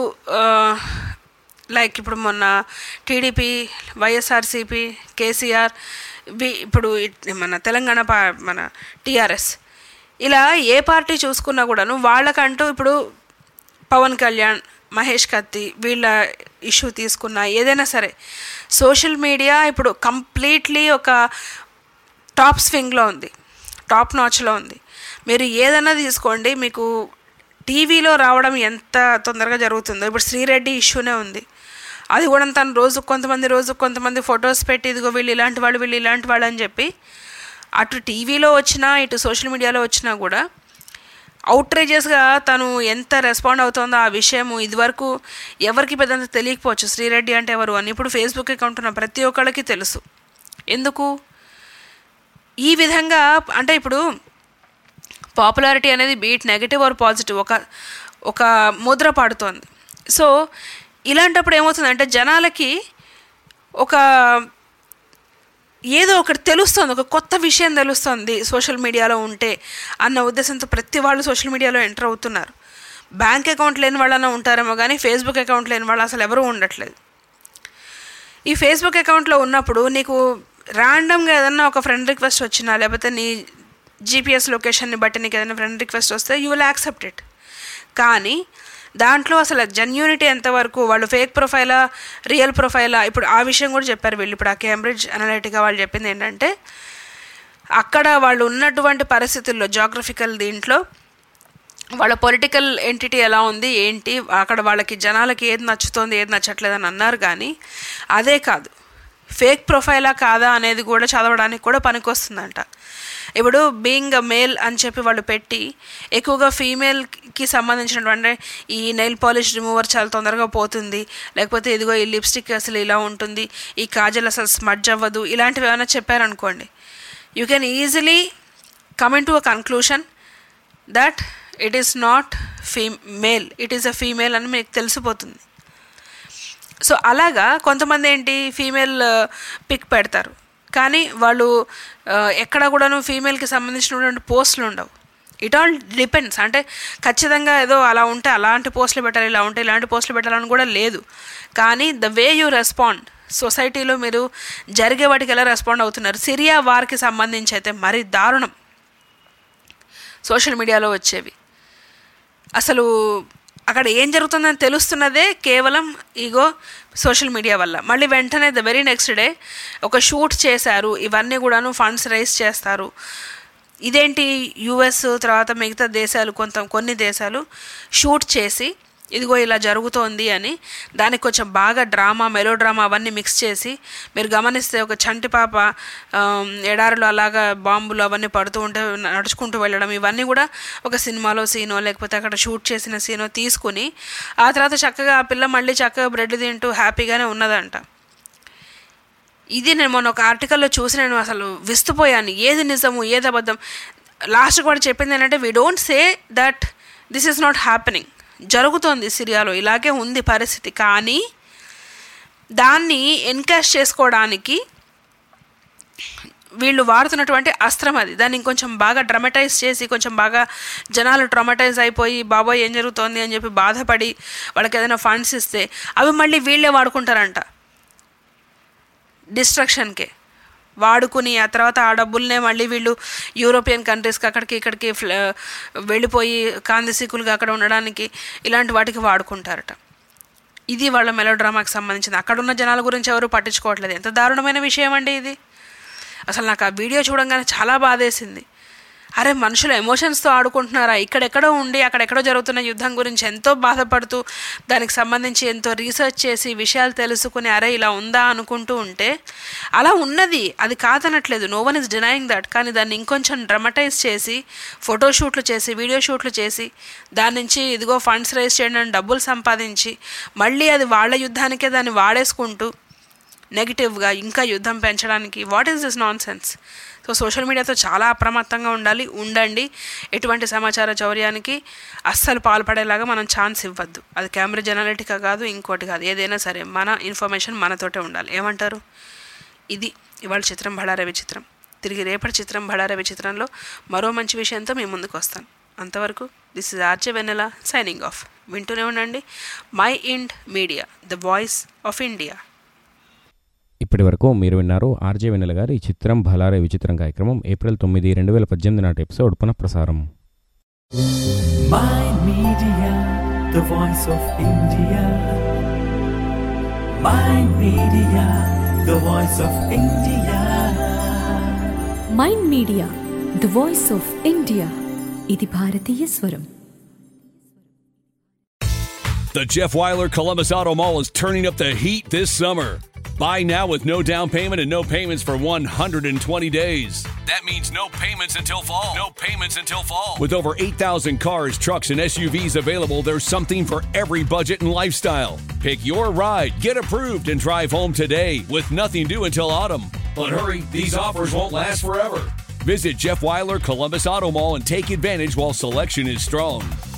లైక్ ఇప్పుడు మొన్న టీడీపీ వైఎస్ఆర్సీపీ కేసీఆర్ వి- ఇప్పుడు ఇట్- మన తెలంగాణ పా మన టీఆర్ఎస్ ఇలా ఏ పార్టీ చూసుకున్నా కూడాను వాళ్ళకంటూ ఇప్పుడు పవన్ కళ్యాణ్ మహేష్ కత్తి వీళ్ళ ఇష్యూ తీసుకున్న ఏదైనా సరే సోషల్ మీడియా ఇప్పుడు కంప్లీట్లీ ఒక టాప్ స్వింగ్లో ఉంది టాప్ నాచ్లో ఉంది మీరు ఏదైనా తీసుకోండి మీకు టీవీలో రావడం ఎంత తొందరగా జరుగుతుందో ఇప్పుడు శ్రీరెడ్డి ఇష్యూనే ఉంది అది కూడా తను రోజు కొంతమంది రోజు కొంతమంది ఫొటోస్ పెట్టి ఇదిగో వీళ్ళు ఇలాంటి వాళ్ళు వీళ్ళు ఇలాంటి వాళ్ళు అని చెప్పి అటు టీవీలో వచ్చినా ఇటు సోషల్ మీడియాలో వచ్చినా కూడా అవుట్రేజెస్గా తను ఎంత రెస్పాండ్ అవుతుందో ఆ విషయము ఇదివరకు ఎవరికి పెద్దంత తెలియకపోవచ్చు శ్రీరెడ్డి అంటే ఎవరు అని ఇప్పుడు ఫేస్బుక్ అకౌంట్ ఉన్న ప్రతి ఒక్కళ్ళకి తెలుసు ఎందుకు ఈ విధంగా అంటే ఇప్పుడు పాపులారిటీ అనేది బీట్ నెగటివ్ ఆర్ పాజిటివ్ ఒక ఒక ముద్ర పాడుతోంది సో ఇలాంటప్పుడు ఏమవుతుందంటే జనాలకి ఒక ఏదో ఒకటి తెలుస్తుంది ఒక కొత్త విషయం తెలుస్తుంది సోషల్ మీడియాలో ఉంటే అన్న ఉద్దేశంతో ప్రతి వాళ్ళు సోషల్ మీడియాలో ఎంటర్ అవుతున్నారు బ్యాంక్ అకౌంట్ లేని వాళ్ళన్నా ఉంటారేమో కానీ ఫేస్బుక్ అకౌంట్ లేని వాళ్ళు అసలు ఎవరూ ఉండట్లేదు ఈ ఫేస్బుక్ అకౌంట్లో ఉన్నప్పుడు నీకు ర్యాండమ్గా ఏదన్నా ఒక ఫ్రెండ్ రిక్వెస్ట్ వచ్చినా లేకపోతే నీ జీపీఎస్ లొకేషన్ని బట్టి నీకు ఏదైనా ఫ్రెండ్ రిక్వెస్ట్ వస్తే యూ విల్ యాక్సెప్ట్ ఇట్ కానీ దాంట్లో అసలు జెన్యూనిటీ ఎంతవరకు వాళ్ళు ఫేక్ ప్రొఫైలా రియల్ ప్రొఫైలా ఇప్పుడు ఆ విషయం కూడా చెప్పారు వీళ్ళు ఇప్పుడు ఆ కేంబ్రిడ్జ్ అనలిటికా వాళ్ళు చెప్పింది ఏంటంటే అక్కడ వాళ్ళు ఉన్నటువంటి పరిస్థితుల్లో జాగ్రఫికల్ దీంట్లో వాళ్ళ పొలిటికల్ ఎంటిటీ ఎలా ఉంది ఏంటి అక్కడ వాళ్ళకి జనాలకి ఏది నచ్చుతోంది ఏది నచ్చట్లేదని అన్నారు కానీ అదే కాదు ఫేక్ ప్రొఫైలా కాదా అనేది కూడా చదవడానికి కూడా పనికొస్తుందంట ఇప్పుడు బీయింగ్ అ మేల్ అని చెప్పి వాళ్ళు పెట్టి ఎక్కువగా ఫీమేల్కి సంబంధించినటువంటి ఈ నెయిల్ పాలిష్ రిమూవర్ చాలా తొందరగా పోతుంది లేకపోతే ఇదిగో ఈ లిప్స్టిక్ అసలు ఇలా ఉంటుంది ఈ కాజల్ అసలు స్మడ్జ్ అవ్వదు ఇలాంటివి ఏమైనా చెప్పారనుకోండి you can easily coming to a conclusion that it is not female it is a female అని మీకు తెలిసిపోతుంది సో అలాగా కొంతమంది ఏంటి ఫీమేల్ పిక్ పెడతారు కానీ వాళ్ళు ఆ, ఎక్కడ కూడాను ఫీమేల్కి సంబంధించినటువంటి పోస్టులు ఉండవు ఇట్ ఆల్ డిపెండ్స్ అంటే ఖచ్చితంగా ఏదో అలా ఉంటే అలాంటి పోస్టులు పెట్టాలి ఇలా ఉంటే ఇలాంటి పోస్టులు పెట్టాలని కూడా లేదు కానీ ద వే యూ రెస్పాండ్ సొసైటీలో మీరు జరిగే వాటికి ఎలా రెస్పాండ్ అవుతున్నారు సిరియా వార్కి సంబంధించి అయితే మరీ దారుణం సోషల్ మీడియాలో వచ్చేవి అసలు అక్కడ ఏం జరుగుతుందని తెలుస్తున్నదే కేవలం ఈగో సోషల్ మీడియా వల్ల మళ్ళీ వెంటనే ద వెరీ నెక్స్ట్ డే ఒక షూట్ చేశారు ఇవన్నీ కూడాను ఫండ్స్ రైజ్ చేస్తారు ఇదేంటి యుఎస్ తర్వాత మిగతా దేశాలు కొంత కొన్ని దేశాలు షూట్ చేసి ఇదిగో ఇలా జరుగుతోంది అని దానికి కొంచెం బాగా డ్రామా మెలో డ్రామా అవన్నీ మిక్స్ చేసి మీరు గమనిస్తే ఒక చంటి పాప ఆమ్, ఎడారిలో అలాగా బాంబులు అవన్నీ పడుతూ ఉంటే నడుచుకుంటూ వెళ్ళడం ఇవన్నీ కూడా ఒక సినిమాలో సీనో లేకపోతే అక్కడ షూట్ చేసిన సీనో తీసుకుని ఆ తర్వాత చక్కగా ఆ పిల్ల మళ్ళీ చక్కగా బ్రెడ్ తింటూ హ్యాపీగానే ఉన్నదంట ఇది నేను మొన్న ఒక ఆర్టికల్లో చూసి నేను అసలు విస్తుపోయాను ఏది నిజము ఏది అబద్ధం లాస్ట్ కూడా చెప్పింది ఏంటంటే we don't say that this is not happening జరుగుతోంది సిరియాలో ఇలాగే ఉంది పరిస్థితి కానీ దాన్ని ఎన్కాష్ చేసుకోవడానికి వీళ్ళు వాడుతున్నటువంటి అస్త్రం అది దాన్ని ఇంకొంచెం బాగా డ్రమటైజ్ చేసి కొంచెం బాగా జనాలు ట్రమటైజ్ అయిపోయి బాబోయ్ ఏం జరుగుతోంది అని చెప్పి బాధపడి వాళ్ళకి ఏదైనా ఫండ్స్ ఇస్తే అవి మళ్ళీ వీళ్ళే వాడుకుంటారంట డిస్ట్రక్షన్కే వాడుకుని ఆ తర్వాత ఆ డబ్బుల్నే మళ్ళీ వీళ్ళు యూరోపియన్ కంట్రీస్కి అక్కడికి ఇక్కడికి ఫ్ల వెళ్ళిపోయి కాందిసీకులుగా అక్కడ ఉండడానికి ఇలాంటి వాటికి వాడుకుంటారట ఇది వాళ్ళ మెలో డ్రామాకి సంబంధించింది అక్కడ ఉన్న జనాల గురించి ఎవరు పట్టించుకోవట్లేదు ఎంత దారుణమైన విషయం అండి ఇది అసలు నాకు ఆ వీడియో చూడంగానే చాలా బాధేసింది అరే మనుషులు ఎమోషన్స్తో ఆడుకుంటున్నారా ఇక్కడెక్కడో ఉండి అక్కడెక్కడో జరుగుతున్న యుద్ధం గురించి ఎంతో బాధపడుతూ దానికి సంబంధించి ఎంతో రీసెర్చ్ చేసి విషయాలు తెలుసుకుని అరే ఇలా ఉందా అనుకుంటూ ఉంటే అలా ఉన్నది అది కాదనట్లేదు no one is denying that కానీ దాన్ని ఇంకొంచెం డ్రమటైజ్ చేసి ఫోటోషూట్లు చేసి వీడియో షూట్లు చేసి దాని నుంచి ఇదిగో ఫండ్స్ రైజ్ చేయడానికి డబ్బులు సంపాదించి మళ్ళీ అది వాళ్ళ యుద్ధానికే దాన్ని వాడేసుకుంటూ నెగిటివ్గా ఇంకా యుద్ధం పెంచడానికి what is this nonsense so social మీడియాతో చాలా అప్రమత్తంగా ఉండాలి ఉండండి ఎటువంటి సమాచార చౌర్యానికి అస్సలు పాల్పడేలాగా మనం ఛాన్స్ ఇవ్వద్దు అది కేంబ్రిడ్జ్ అనలిటికా కాదు ఇంకోటి కాదు ఏదైనా సరే మన ఇన్ఫర్మేషన్ మనతోటే ఉండాలి ఏమంటారు ఇది ఇవాళ చిత్రం బడారే విచిత్రం తిరిగి రేపటి చిత్రం బడారే విచిత్రంలో మరో మంచి విషయంతో మీ ముందుకు వస్తాను అంతవరకు this is Arche Vennela signing off వింటూనే ఉండండి Mind Media the voice of India ఇప్పటి వరకు మీరు విన్నారు ఆర్జే వెన్నెల గారి చిత్రం భలారే విచిత్రం కార్యక్రమం ఏప్రిల్ తొమ్మిది రెండు వేల పద్దెనిమిది నాటి ఎపిసోడ్ పునఃప్రసారం My Media, the voice of India. My Media, the voice of India. Mind media the voice of India ఇది భారతీయ స్వరం The Jeff Weiler Columbus Auto Mall is turning up the heat this summer. Buy now with no down payment and no payments for 120 days. That means no payments until fall. No payments until fall. With over 8,000 cars, trucks, and SUVs available, there's something for every budget and lifestyle. Pick your ride, get approved, and drive home today with nothing due until autumn. But hurry, these offers won't last forever. Visit Jeff Weiler Columbus Auto Mall and take advantage while selection is strong.